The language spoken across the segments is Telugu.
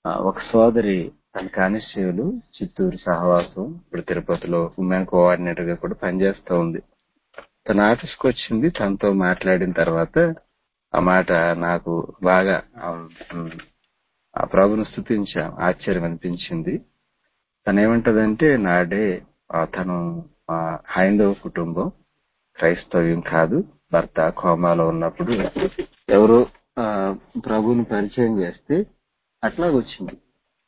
ఆ, ఒక సోదరి తన కానిస్టేబుల్ చిత్తూరు సహవాసం ఇప్పుడు తిరుపతిలో ఉమెన్ కోఆర్డినేటర్ గా కూడా పనిచేస్తూ ఉంది తన ఆఫీస్కి వచ్చింది తనతో మాట్లాడిన తర్వాత ఆ మాట నాకు బాగా ఆ, ఉమ్, ఆ ప్రభును స్థుతించాం ఆశ్చర్యం అనిపించింది తను ఏమంటదంటే నాడే ఆ, తను ఆ, హైందవ కుటుంబం క్రైస్తవ్యం కాదు భర్త కోమాలో ఉన్నప్పుడు ఎవరో ఆ, ప్రభువుని పరిచయం చేస్తే అట్లా వచ్చింది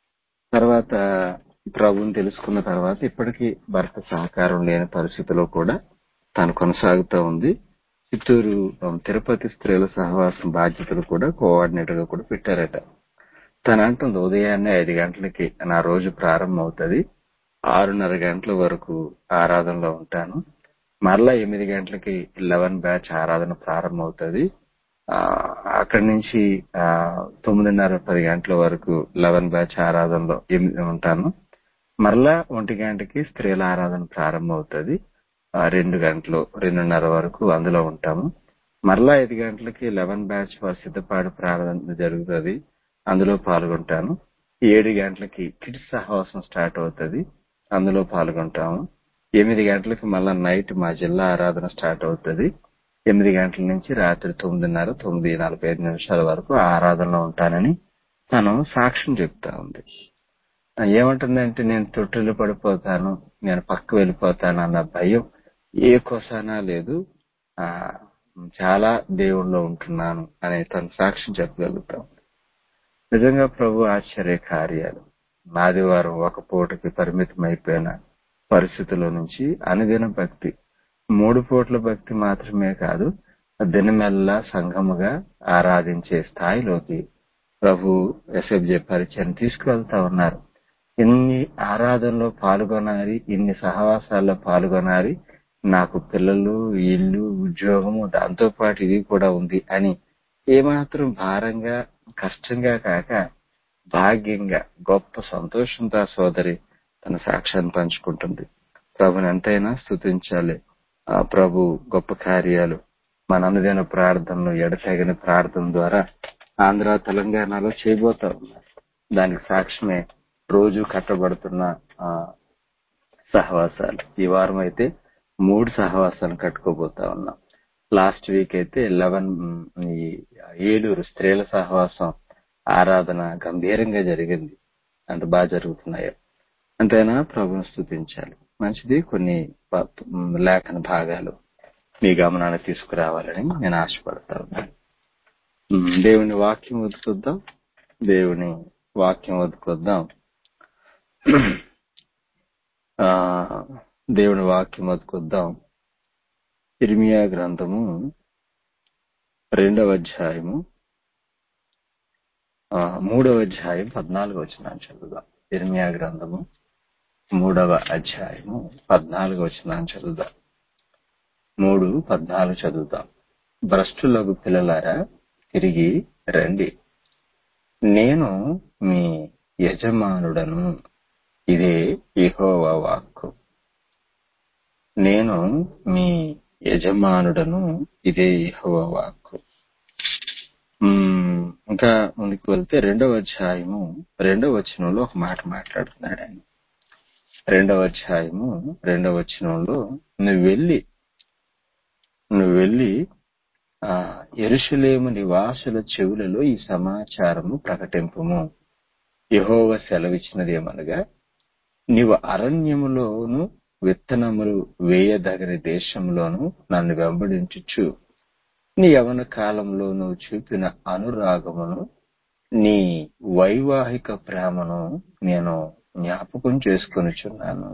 తర్వాత ప్రభుని తెలుసుకున్న తర్వాత ఇప్పటికీ భర్త సహకారం లేని పరిస్థితిలో కూడా తాను కొనసాగుతూ ఉంది చిత్తూరు ఆ, తిరుపతి స్త్రీల సహవాసం బాధ్యతలు కూడా కోఆర్డినేటర్ గా కూడా పెట్టారట తను అంటుంది ఉదయాన్నే ఐదు గంటలకి నా రోజు ప్రారంభం అవుతుంది ఆరున్నర గంటల వరకు ఆరాధనలో ఉంటాను మరలా ఎనిమిది గంటలకి లెవెన్ బ్యాచ్ ఆరాధన ప్రారంభం అవుతుంది ఆ, అక్కడి నుంచి ఆ, తొమ్మిదిన్నర పది గంటల వరకు లెవెన్ బ్యాచ్ ఆరాధనలో ఎనిమిది ఉంటాను మరలా ఒంటి గంటకి స్త్రీల ఆరాధన ప్రారంభం అవుతుంది ఆ, రెండు గంటలు రెండున్నర వరకు అందులో ఉంటాము మరలా ఐదు గంటలకి లెవెన్ బ్యాచ్ వారి సిద్ధపాటు ప్రారంభం జరుగుతుంది అందులో పాల్గొంటాను ఏడు గంటలకి కిడ్స్ సహవాసం స్టార్ట్ అవుతుంది అందులో పాల్గొంటాము ఎనిమిది గంటలకి మళ్ళా నైట్ మా జిల్లా ఆరాధన స్టార్ట్ అవుతుంది ఎనిమిది గంటల నుంచి రాత్రి తొమ్మిదిన్నర తొమ్మిది నలభై ఐదు నిమిషాల వరకు ఆ ఆరాధనలో ఉంటానని తను సాక్ష్యం చెప్తా ఉంది ఏమంటుందంటే నేను తొట్టులు పడిపోతాను నేను పక్క వెళ్ళిపోతాను అన్న భయం ఏ కొసానా లేదు ఆ చాలా దేవుళ్ళలో ఉంటున్నాను అనే తన సాక్ష్యం చెప్పగలుగుతాం నిజంగా ప్రభు ఆశ్చర్య కార్యాలు ఆదివారం ఒక పూటకి పరిమితం అయిపోయిన పరిస్థితుల నుంచి అనుదిన భక్తి మూడు పూట్ల భక్తి మాత్రమే కాదు దినమెల్లా సంఘముగా ఆరాధించే స్థాయిలోకి ప్రభు ఎస్ఎఫ్జే పరిచయం తీసుకువెళ్తా ఉన్నారు ఇన్ని ఆరాధనలో పాల్గొనాలి ఇన్ని సహవాసాల్లో పాల్గొనాలి నాకు పిల్లలు ఇల్లు ఉద్యోగము దాంతో పాటు ఇది కూడా ఉంది అని ఏమాత్రం భారంగా కష్టంగా కాక భాగ్యంగా గొప్ప సంతోషంతో ఆ సోదరి తన సాక్ష్యాన్ని పంచుకుంటుంది ప్రభుని ఎంతైనా స్థుతించాలి ఆ ప్రభు గొప్ప కార్యాలు మన అనుదిన ప్రార్థనలు ఎడతెగని ప్రార్థన ద్వారా ఆంధ్ర తెలంగాణలో చేయబోతా ఉన్నారు దానికి సాక్ష్యమే రోజు కట్టబడుతున్న ఆ, సహవాసాలు ఈ వారం అయితే మూడు సహవాసాలు కట్టుకోబోతా ఉన్నాం లాస్ట్ వీక్ అయితే లెవెన్ ఈ ఏలూరు స్త్రీల సహవాసం ఆరాధన గంభీరంగా జరిగింది అంత బాగా జరుగుతున్నాయో అంతేనా ప్రభుని స్థుతించాలి మంచిది కొన్ని ప- లేఖన భాగాలు మీ గమనాన్ని తీసుకురావాలని నేను ఆశపడతా ఉన్నాను ఉమ్, దేవుని వాక్యం వదుకుద్దాం దేవుని వాక్యం వదుకుద్దాం ఆ దేవుని వాక్యం వదుకుద్దాం ఇర్మియా గ్రంథము రెండవ అధ్యాయము ఆ, మూడవ అధ్యాయం పద్నాలుగు వచ్చిన చదువుదాం ఇర్మియా గ్రంథము మూడవ అధ్యాయము పద్నాలుగు వచ్చిన చదువుదాం మూడు పద్నాలుగు చదువుదాం భ్రష్టులకు పిల్లలారా తిరిగి రండి నేను మీ యజమానుడను ఇదే యెహోవా వాక్కు నేను మీ యజమానుడను ఇదే యెహోవా వాక్కు మ్మ్, ఇంకా ముందుకు వెళ్తే రెండవ అధ్యాయము రెండవ వచనంలో ఒక మాట మాట్లాడుతున్నాడు ఆయన రెండవ అధ్యాయము రెండవ వచనంలో నువ్వు వెళ్ళి నువ్వు వెళ్ళి ఆ ఎరుషలేము నివాసుల చెవులలో ఈ సమాచారము ప్రకటింపుము యెహోవా సెలవిచ్చినది ఏమనగా నీవు అరణ్యములోను విత్తనములు వేయదగని దేశంలోను నన్ను వెంబడించుచు నీ యవన కాలంలో నువ్వు చూపిన అనురాగమును నీ వైవాహిక ప్రేమను నేను జ్ఞాపకం చేసుకొనిచున్నాను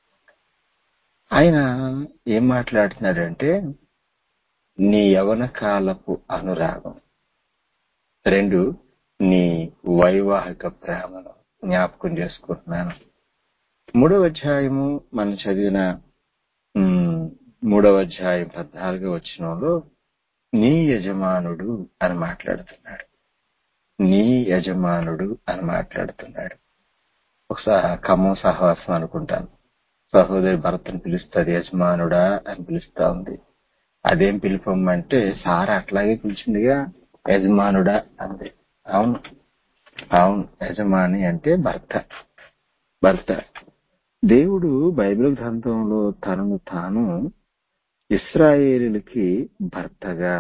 ఆయన ఏం మాట్లాడుతున్నాడంటే నీ యవన కాలపు అనురాగం రెండు నీ వైవాహిక ప్రేమను జ్ఞాపకం చేసుకుంటున్నాను మూడవ అధ్యాయము మనం చదివిన ఉమ్, మూడవ అధ్యాయం పద్నాలుగో వచనంలో నీ యజమానుడు అని మాట్లాడుతున్నాడు నీ యజమానుడు అని మాట్లాడుతున్నాడు ఒకసారి ఖమ్మం సహవాసం అనుకుంటాను సహోదరి భర్తను పిలుస్తుంది యజమానుడా అని పిలుస్తా ఉంది అదేం పిలుపమ్మంటే సారా అట్లాగే పిలిచిందిగా యజమానుడా అంది అవును అవును యజమాని అంటే భర్త భర్త దేవుడు బైబిల్ గ్రంథంలో తనను తాను ఇస్రాయేలులకి భర్తగా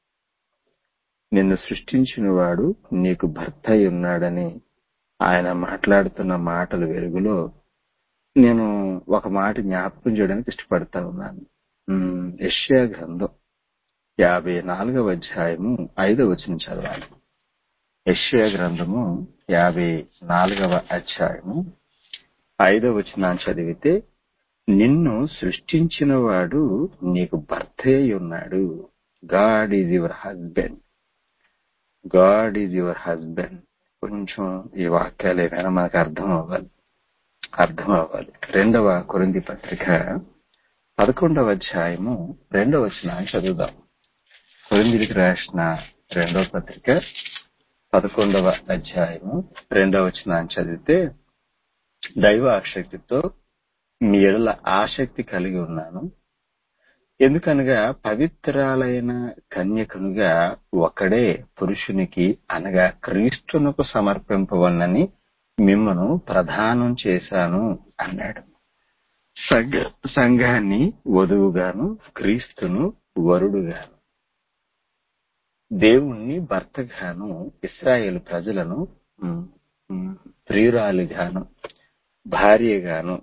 నిన్ను సృష్టించిన వాడు నీకు భర్త అయి ఉన్నాడని ఆయన మాట్లాడుతున్న మాటల వెలుగులో నేను ఒక మాట జ్ఞాపకం చేయడానికి ఇష్టపడతా ఉన్నాను ఉమ్, యెషయా గ్రంథం యాభై నాలుగవ అధ్యాయము ఐదవ వచనం చదవాలి యెషయా గ్రంథము యాభై నాలుగవ అధ్యాయము ఐదవ వచనాన్ని చదివితే నిన్ను సృష్టించిన వాడు నీకు భర్త అయి ఉన్నాడు God is your husband God is your husband కొంచెం ఈ వాక్యాలు ఏమైనా మనకు అర్థం అవ్వాలి అర్థం అవ్వాలి రెండవ కొరింది పత్రిక పదకొండవ అధ్యాయము రెండవ వచనాన్ని చదువుదాం కొరిందికి రాసిన రెండవ పత్రిక పదకొండవ అధ్యాయము రెండవ వచనాన్ని చదివితే దైవ ఆసక్తితో మీ ఎడల ఆసక్తి కలిగి ఉన్నాను ఎందుకనగా పవిత్రాలైన కన్యకనుగా ఒకడే పురుషునికి అనగా క్రీస్తునకు సమర్పింపవన్నని మిమ్మను ప్రదానం చేశాను అన్నాడు సంఘ సంఘాన్ని వధువుగాను క్రీస్తును వరుడుగాను దేవుణ్ణి భర్తగాను ఇస్రాయేల్ ప్రజలను ఉమ్, ఉమ్, ప్రియురాలిగాను భార్యగాను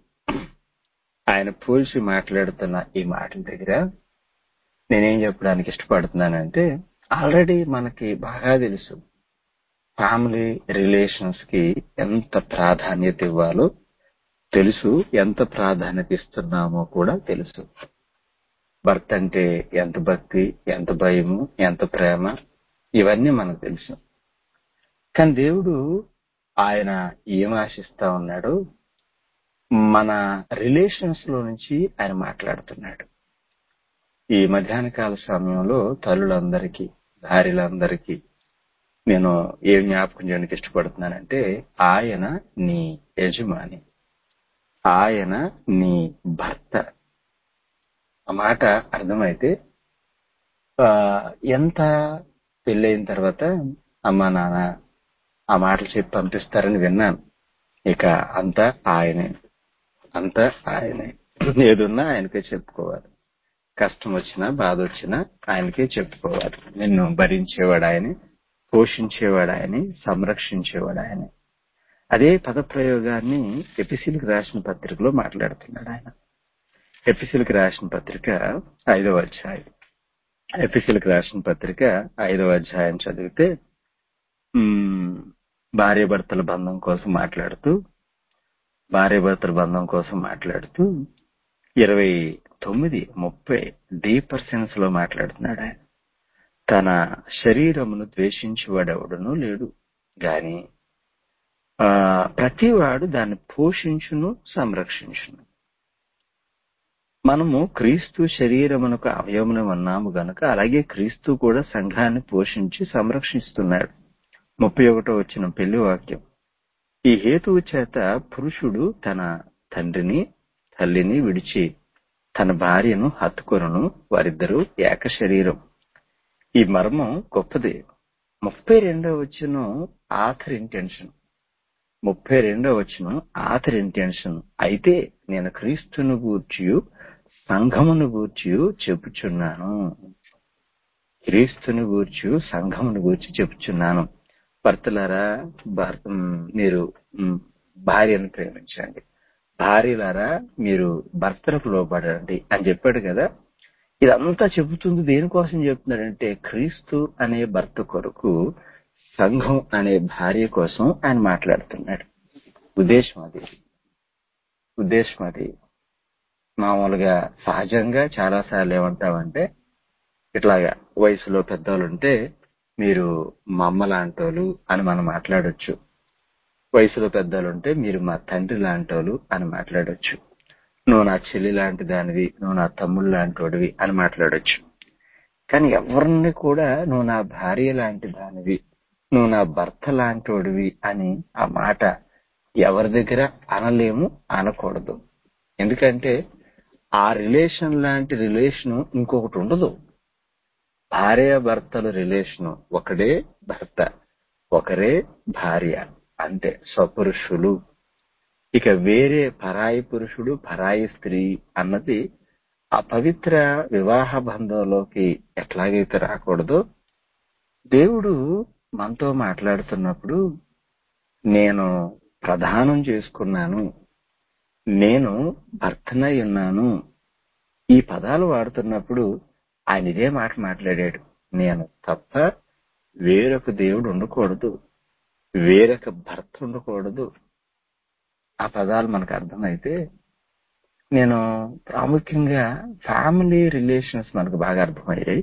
ఆయన పోల్చి మాట్లాడుతున్న ఈ మాటల దగ్గర నేనేం చెప్పడానికి ఇష్టపడుతున్నానంటే ఆల్రెడీ మనకి బాగా తెలుసు ఫ్యామిలీ రిలేషన్స్ కి ఎంత ప్రాధాన్యత ఇవ్వాలో తెలుసు ఎంత ప్రాధాన్యత ఇస్తున్నామో కూడా తెలుసు భర్త అంటే ఎంత భక్తి ఎంత భయము ఎంత ప్రేమ ఇవన్నీ మనకు తెలుసు కానీ దేవుడు ఆయన ఏం ఆశిస్తా ఉన్నాడు మన రిలేషన్స్ లో నుంచి ఆయన మాట్లాడుతున్నాడు ఈ మధ్యాహ్న కాల సమయంలో తల్లులందరికీ భార్యలందరికీ నేను ఏం జ్ఞాపకం చేయడానికి ఇష్టపడుతున్నానంటే ఆయన నీ యజమాని ఆయన నీ భర్త ఆ మాట అర్థమైతే ఆ, ఎంత పెళ్ళైన తర్వాత అమ్మా నాన్న ఆ మాటలు చెప్పి పంపిస్తారని విన్నాను ఇక అంతా ఆయనే అంతా ఆయనే ఏదున్నా ఆయనకే చెప్పుకోవాలి కష్టం వచ్చినా బాధ వచ్చినా ఆయనకే చెప్పుకోవాలి నిన్ను భరించేవాడు ఆయనే పోషించేవాడు ఆయనే సంరక్షించేవాడు ఆయనే అదే పద ప్రయోగాన్ని ఎపిసిల్కి రాసిన పత్రికలో మాట్లాడుతున్నాడు ఆయన ఎపిసిల్కి రాసిన పత్రిక ఐదవ అధ్యాయం ఎపిసిల్కి రాసిన పత్రిక ఐదవ అధ్యాయం చదివితే ఉమ్, భార్యాభర్తల బంధం కోసం మాట్లాడుతూ భార్యాభర్తల బంధం కోసం మాట్లాడుతూ ఇరవై తొమ్మిది ముప్పై డీపర్ సెన్స్ లో మాట్లాడుతున్నాడు ఆయన తన శరీరమును ద్వేషించేవాడెవడనూ లేడు గాని ఆ ప్రతివాడు దాన్ని పోషించును సంరక్షించును మనము క్రీస్తు శరీరమునకు అవయమున ఉన్నాము గనుక అలాగే క్రీస్తు కూడా సంఘాన్ని పోషించి సంరక్షిస్తున్నాడు ముప్పై ఒకటో వచ్చిన పెళ్లి వాక్యం ఈ హేతువు చేత పురుషుడు తన తండ్రిని తల్లిని విడిచి తన భార్యను హత్తుకొనును వారిద్దరూ ఏక శరీరం ఈ మర్మం గొప్పది ముప్పై రెండో వచ్చిన ఆఖరి ఇంటెన్షన్ ముప్పై రెండో వచ్చిన ఆఖరి ఇంటెన్షన్ అయితే నేను క్రీస్తును గూర్చియు సంఘమును గూర్చియు చెప్పుచున్నాను క్రీస్తుని గూర్చి సంఘమును గూర్చి చెప్పుచున్నాను భర్తలారా భర్త ఉమ్, మీరు ఉమ్, భార్యను ప్రేమించండి భార్యలారా మీరు భర్తలకు లోబడండి అని చెప్పాడు కదా ఇదంతా చెబుతుంది దేనికోసం చెప్తున్నాడంటే క్రీస్తు అనే భర్త కొరకు సంఘం అనే భార్య కోసం ఆయన మాట్లాడుతున్నాడు ఉద్దేశం అది ఉద్దేశం అది మామూలుగా సహజంగా చాలా సార్లు ఏమంటామంటే ఇట్లాగా వయసులో పెద్దవాళ్ళు ఉంటే మీరు మా అమ్మ లాంటోళ్ళు అని మనం మాట్లాడొచ్చు వయసులో పెద్దలు ఉంటే మీరు మా తండ్రి లాంటోళ్ళు అని మాట్లాడొచ్చు నువ్వు నా చెల్లి లాంటి దానివి నువ్వు నా తమ్ముడు లాంటోడివి అని మాట్లాడొచ్చు కానీ ఎవరిని కూడా నువ్వు నా భార్య లాంటి దానివి నువ్వు నా భర్త లాంటోడివి అని ఆ మాట ఎవరి దగ్గర అనలేము అనకూడదు ఎందుకంటే ఆ రిలేషన్ లాంటి రిలేషన్ ఇంకొకటి ఉండదు భార్య భర్తల రిలేషన్ ఒకడే భర్త ఒకరే భార్య అంతే స్వపురుషులు ఇక వేరే పరాయి పురుషుడు పరాయి స్త్రీ అన్నది ఆ పవిత్ర వివాహ బంధంలోకి ఎట్లాగైతే రాకూడదో దేవుడు మనతో మాట్లాడుతున్నప్పుడు నేను ప్రధానం చేసుకున్నాను నేను భర్తనై ఉన్నాను ఈ పదాలు వాడుతున్నప్పుడు ఆయన ఇదే మాట మాట్లాడాడు నేను తప్ప వేరొక దేవుడు ఉండకూడదు వేరొక భర్త ఉండకూడదు ఆ పదాలు మనకు అర్థమైతే నేను ప్రాముఖ్యంగా ఫ్యామిలీ రిలేషన్స్ మనకు బాగా అర్థమయ్యాయి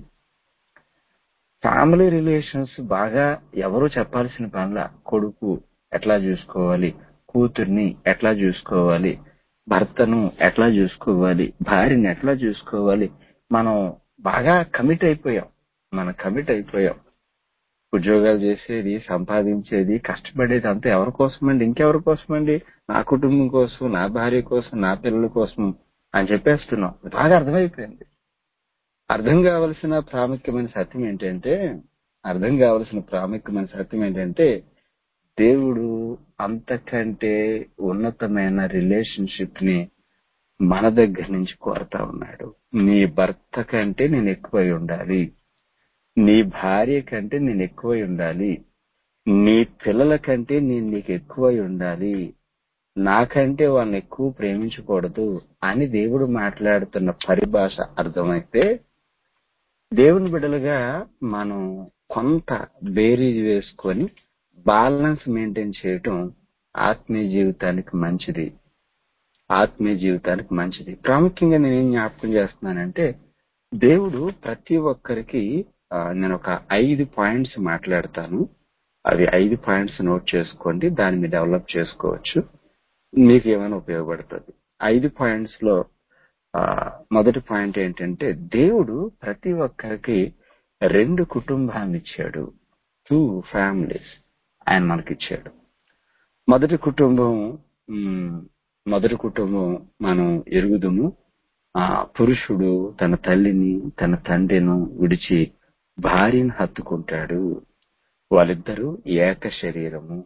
ఫ్యామిలీ రిలేషన్స్ బాగా ఎవరు చెప్పాల్సిన పనుల కొడుకు ఎట్లా చూసుకోవాలి కూతుర్ని ఎట్లా చూసుకోవాలి భర్తను ఎట్లా చూసుకోవాలి భార్యని ఎట్లా చూసుకోవాలి మనం బాగా కమిట్ అయిపోయాం మనం కమిట్ అయిపోయాం ఉద్యోగాలు చేసేది సంపాదించేది కష్టపడేది అంతా ఎవరి కోసమండి ఇంకెవరి కోసమండి నా కుటుంబం కోసం నా భార్య కోసం నా పిల్లల కోసం అని చెప్పేస్తున్నాం బాగా అర్థమైపోయింది అర్థం కావలసిన ప్రాముఖ్యమైన సత్యం ఏంటంటే అర్థం కావలసిన ప్రాముఖ్యమైన సత్యం ఏంటంటే దేవుడు అంతకంటే ఉన్నతమైన రిలేషన్షిప్ ని మన దగ్గర నుంచి కోరుతా ఉన్నాడు నీ భర్త కంటే నేను ఎక్కువై ఉండాలి నీ భార్య కంటే నేను ఎక్కువై ఉండాలి నీ పిల్లల కంటే నేను నీకు ఎక్కువై ఉండాలి నాకంటే వాళ్ళని ఎక్కువ ప్రేమించకూడదు అని దేవుడు మాట్లాడుతున్న పరిభాష అర్థమైతే దేవుని బిడ్డలుగా మనం కొంత బేరీజ్ వేసుకొని బ్యాలెన్స్ మెయింటైన్ చేయటం ఆత్మీయ జీవితానికి మంచిది ఆత్మీయ జీవితానికి మంచిది ప్రాముఖ్యంగా నేను ఏం జ్ఞాపకం చేస్తున్నానంటే దేవుడు ప్రతి ఒక్కరికి ఆ, నేను ఒక ఐదు పాయింట్స్ మాట్లాడతాను అవి ఐదు పాయింట్స్ నోట్ చేసుకోండి దాన్ని మీరు డెవలప్ చేసుకోవచ్చు మీకు ఏమైనా ఉపయోగపడుతుంది ఐదు పాయింట్స్ లో ఆ, మొదటి పాయింట్ ఏంటంటే దేవుడు ప్రతి ఒక్కరికి రెండు కుటుంబాన్ని ఇచ్చాడు టూ ఫ్యామిలీస్ ఆయన మనకిచ్చాడు మొదటి కుటుంబం మ్, మొదటి కుటుంబం మనం ఎరుగుదుము ఆ పురుషుడు తన తల్లిని తన తండ్రిను విడిచి భార్యను హత్తుకుంటాడు వాళ్ళిద్దరూ ఏక శరీరము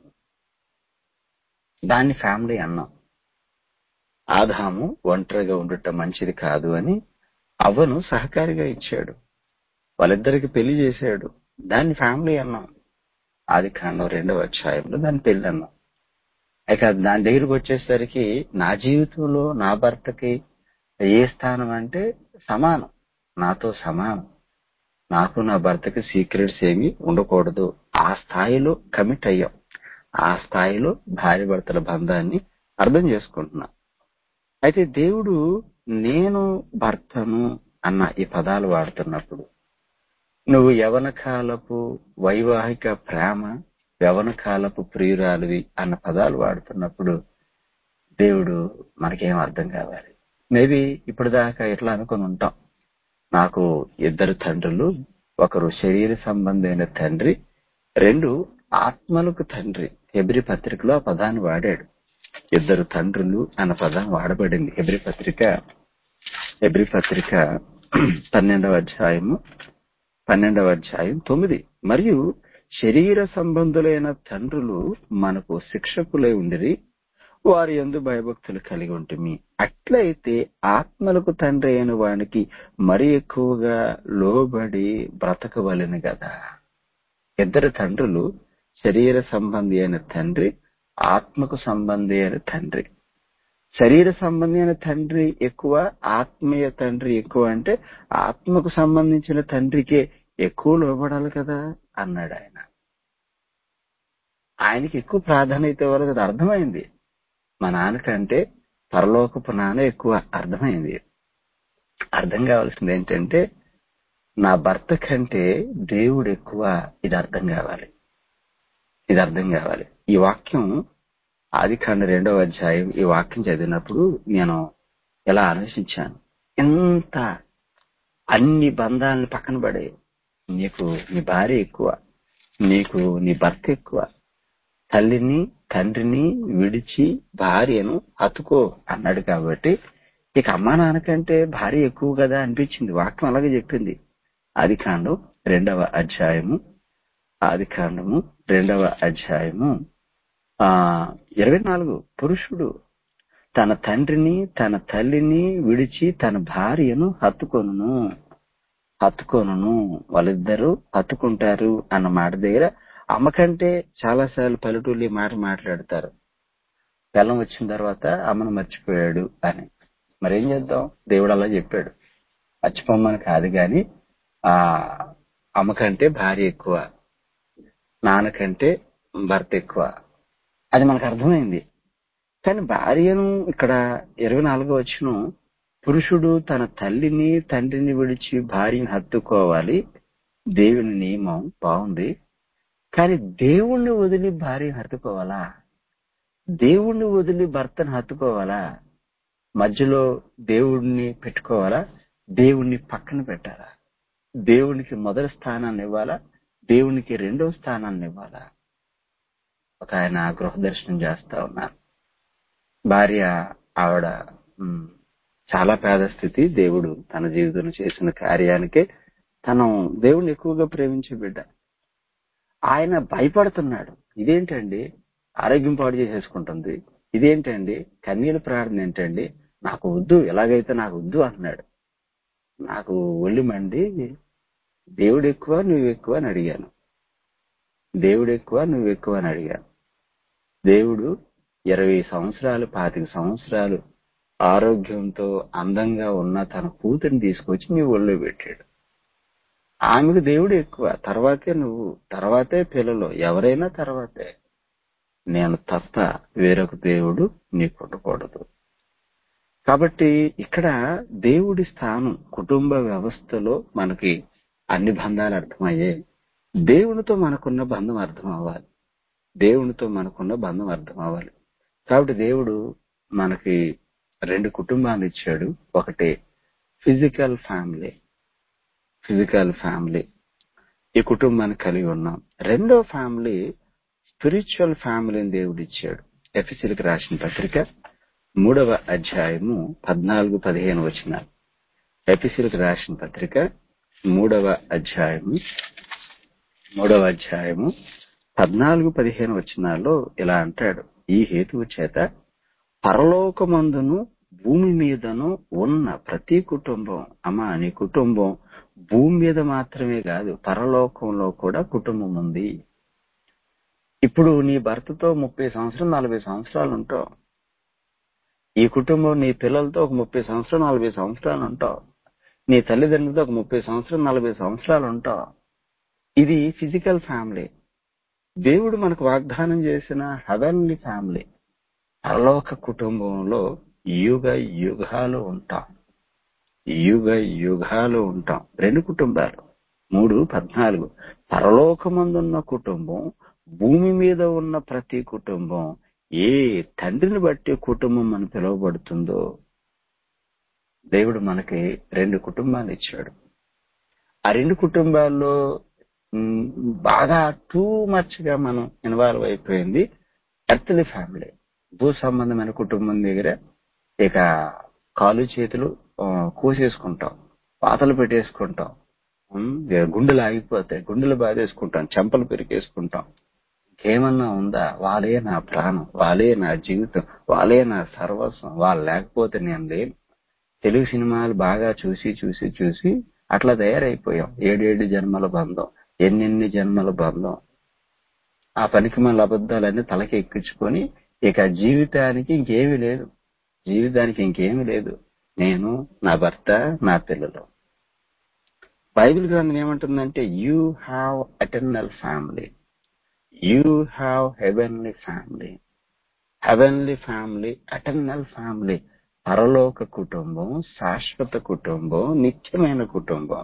దాన్ని ఫ్యామిలీ అన్నాం ఆదాము ఒంటరిగా ఉండటం మంచిది కాదు అని అవ్వను సహకారిగా ఇచ్చాడు వాళ్ళిద్దరికి పెళ్లి చేశాడు దాన్ని ఫ్యామిలీ అన్నాం ఆది కాండం రెండవ అధ్యాయంలో దాన్ని పెళ్లి అన్నాం ఇక దాని దగ్గరికి వచ్చేసరికి నా జీవితంలో నా భర్తకి ఏ స్థానం అంటే సమానం నాతో సమానం నాకు నా భర్తకి సీక్రెట్స్ ఏమి ఉండకూడదు ఆ స్థాయిలో కమిట్ అయ్యాం ఆ స్థాయిలో భార్య భర్తల బంధాన్ని అర్థం చేసుకుంటున్నా అయితే దేవుడు నేను భర్తను అన్న ఈ పదాలు వాడుతున్నప్పుడు నువ్వు యవన కాలపు వైవాహిక ప్రేమ యవన కాలపు ప్రియురాలివి అన్న పదాలు వాడుతున్నప్పుడు దేవుడు మనకేం అర్థం కావాలి మేబీ ఇప్పుడు దాకా ఇట్లా అనుకుని ఉంటాం నాకు ఇద్దరు తండ్రులు ఒకరు శరీర సంబంధమైన తండ్రి రెండు ఆత్మలకు తండ్రి ఎబ్రి పత్రికలో ఆ పదాన్ని వాడాడు ఇద్దరు తండ్రులు అన్న పదం వాడబడింది ఎబ్రి పత్రిక ఎబ్రి పత్రిక పన్నెండవ అధ్యాయము పన్నెండవ అధ్యాయం తొమ్మిది మరియు శరీర సంబంధులైన తండ్రులు మనకు శిక్షకులై ఉండిరి వారి ఎందు భయభక్తులు కలిగి ఉంటుంది అట్లయితే ఆత్మలకు తండ్రి అయిన వానికి మరి ఎక్కువగా లోబడి బ్రతకవలెను కదా ఇద్దరు తండ్రులు శరీర సంబంధి అయిన తండ్రి ఆత్మకు సంబంధి అయిన తండ్రి శరీర సంబంధి అయిన తండ్రి ఎక్కువ ఆత్మీయ తండ్రి ఎక్కువ అంటే ఆత్మకు సంబంధించిన తండ్రికే ఎక్కువ లోబడాలి కదా అన్నాడు ఆయన ఆయనకి ఎక్కువ ప్రాధాన్యత ఇవ్వాలి కదా అర్థమైంది మా నాన్నకంటే పరలోకపు నాన్న ఎక్కువ అర్థమైంది అర్థం కావాల్సింది ఏంటంటే నా భర్త కంటే దేవుడు ఎక్కువ ఇది అర్థం కావాలి ఇది అర్థం కావాలి ఈ వాక్యం ఆది కాండ రెండవ అధ్యాయం ఈ వాక్యం చదివినప్పుడు నేను ఎలా ఆలోచించాను ఎంత అన్ని బంధాలను పక్కన పడే నీకు నీ భార్య ఎక్కువ నీకు నీ భర్త ఎక్కువ తల్లిని తండ్రిని విడిచి భార్యను హతుకో అన్నాడు కాబట్టి ఇక అమ్మా నాన్నకంటే భార్య ఎక్కువ కదా అనిపించింది వాక్యం అలాగే చెప్పింది ఆది కాండం రెండవ అధ్యాయము ఆది కాండము రెండవ అధ్యాయము ఆ ఇరవై నాలుగు పురుషుడు తన తండ్రిని తన తల్లిని విడిచి తన భార్యను హత్తుకొనును హత్తుకొనును వాళ్ళిద్దరూ హత్తుకుంటారు అన్న మాట దగ్గర అమ్మకంటే చాలాసార్లు పల్లెటూళ్ళు ఈ మాట మాట్లాడతారు బెల్లం వచ్చిన తర్వాత అమ్మను మర్చిపోయాడు అని మరేం చేద్దాం దేవుడు అలా చెప్పాడు మర్చిపోమ్మని కాదు గాని ఆ అమ్మకంటే భార్య ఎక్కువ నాన్నకంటే భర్త ఎక్కువ అది మనకు అర్థమైంది కానీ భార్యను ఇక్కడ ఇరవై నాలుగో వచ్చిన పురుషుడు తన తల్లిని తండ్రిని విడిచి భార్యను హత్తుకోవాలి దేవుని నియమం బాగుంది కానీ దేవుణ్ణి వదిలి భార్యను హత్తుకోవాలా దేవుణ్ణి వదిలి భర్తను హత్తుకోవాలా మధ్యలో దేవుణ్ణి పెట్టుకోవాలా దేవుణ్ణి పక్కన పెట్టాలా దేవునికి మొదటి స్థానాన్ని ఇవ్వాలా దేవునికి రెండో స్థానాన్ని ఇవ్వాలా ఒక ఆయన గృహ దర్శనం చేస్తా ఉన్నారు భార్య ఆవిడ ఉమ్, చాలా పేద స్థితి దేవుడు తన జీవితంలో చేసిన కార్యానికే తను దేవుణ్ణి ఎక్కువగా ప్రేమించే బిడ్డ ఆయన భయపడుతున్నాడు ఇదేంటండి ఆరోగ్యం పాడు చేసేసుకుంటుంది ఇదేంటండి కన్నీళ్ళ ప్రార్థన ఏంటండి నాకు వద్దు ఎలాగైతే నాకు వద్దు అంటున్నాడు నాకు ఒళ్ళు మండి దేవుడు ఎక్కువ నువ్వు ఎక్కువ అని అడిగాను దేవుడు ఎక్కువ నువ్వు ఎక్కువ అని అడిగాను దేవుడు ఇరవై సంవత్సరాలు పాతిక సంవత్సరాలు ఆరోగ్యంతో అందంగా ఉన్న తన కూతురిని తీసుకొచ్చి నీ ఒళ్ళో పెట్టాడు ఆమెకు దేవుడు ఎక్కువ తర్వాతే నువ్వు తర్వాతే పిల్లలు ఎవరైనా తర్వాతే నేను తప్ప వేరొక దేవుడు నీకు ఉండకూడదు కాబట్టి ఇక్కడ దేవుడి స్థానం కుటుంబ వ్యవస్థలో మనకి అన్ని బంధాలు అర్థమయ్యాయి దేవునితో మనకున్న బంధం అర్థం అవ్వాలి దేవునితో మనకున్న బంధం అర్థం అవ్వాలి కాబట్టి దేవుడు మనకి రెండు కుటుంబాలు ఇచ్చాడు ఒకటి ఫిజికల్ ఫ్యామిలీ ఫిజికల్ ఫ్యామిలీ ఈ కుటుంబాన్ని కలిగి ఉన్నాం రెండో ఫ్యామిలీ స్పిరిచువల్ ఫ్యామిలీని దేవుడు ఇచ్చాడు ఎఫ్ఎస్సీలకు రాసిన పత్రిక మూడవ అధ్యాయము పద్నాలుగు పదిహేను వచ్చిన ఎఫ్ఎస్సీలకు రాసిన పత్రిక మూడవ అధ్యాయము మూడవ అధ్యాయము పద్నాలుగు పదిహేను వచనాల్లో ఇలా అంటాడు ఈ హేతువు చేత పరలోకమందును భూమి మీదను ఉన్న ప్రతి కుటుంబం అమ్మా నీ కుటుంబం భూమి మీద మాత్రమే కాదు పరలోకంలో కూడా కుటుంబం ఉంది ఇప్పుడు నీ భర్తతో ముప్పై సంవత్సరాలు నలభై సంవత్సరాలు ఉంటావు ఈ కుటుంబం నీ పిల్లలతో ఒక ముప్పై సంవత్సరాలు నలభై సంవత్సరాలు ఉంటావు నీ తల్లిదండ్రులతో ఒక ముప్పై సంవత్సరాలు నలభై సంవత్సరాలు ఉంటావు ఇది ఫిజికల్ ఫ్యామిలీ దేవుడు మనకు వాగ్దానం చేసిన హెవెన్లీ ఫ్యామిలీ పరలోక కుటుంబంలో యుగ యుగాలు ఉంటాం యుగ యుగాలు ఉంటాం రెండు కుటుంబాలు మూడు పద్నాలుగు పరలోకమందున్న కుటుంబం భూమి మీద ఉన్న ప్రతి కుటుంబం ఏ తండ్రిని బట్టి కుటుంబం అని పిలువబడుతుందో దేవుడు మనకి రెండు కుటుంబాలు ఇచ్చాడు ఆ రెండు కుటుంబాల్లో మ్, బాగా టూ మచ్ గా మనం ఇన్వాల్వ్ అయిపోయింది ఎర్త్లీ ఫ్యామిలీ భూ సంబంధమైన కుటుంబం దగ్గర ఇక కాలు చేతులు ఆ, కోసేసుకుంటాం పాతలు పెట్టేసుకుంటాం ఉమ్, ఇక గుండెలు ఆగిపోతాయి గుండెలు బాధేసుకుంటాం చెంపలు పెరికేసుకుంటాం ఇంకేమన్నా ఉందా వాళ్ళే నా ప్రాణం వాళ్ళే నా జీవితం వాళ్ళే నా సర్వస్వం వాళ్ళు లేకపోతే నేను లేను తెలుగు సినిమాలు బాగా చూసి చూసి చూసి అట్లా తయారైపోయాం ఏడేడు జన్మల బంధం ఎన్నెన్ని జన్మల బంధం ఆ పనికి మన అబద్ధాలన్నీ తలకి ఎక్కించుకొని ఇక జీవితానికి ఇంకేమీ లేదు జీవితానికి ఇంకేమీ లేదు నేను నా భర్త నా పిల్లలు బైబిల్ గ్రంథం ఏమంటుందంటే you have eternal family you have heavenly family heavenly family eternal family పరలోక కుటుంబం శాశ్వత కుటుంబం నిత్యమైన కుటుంబం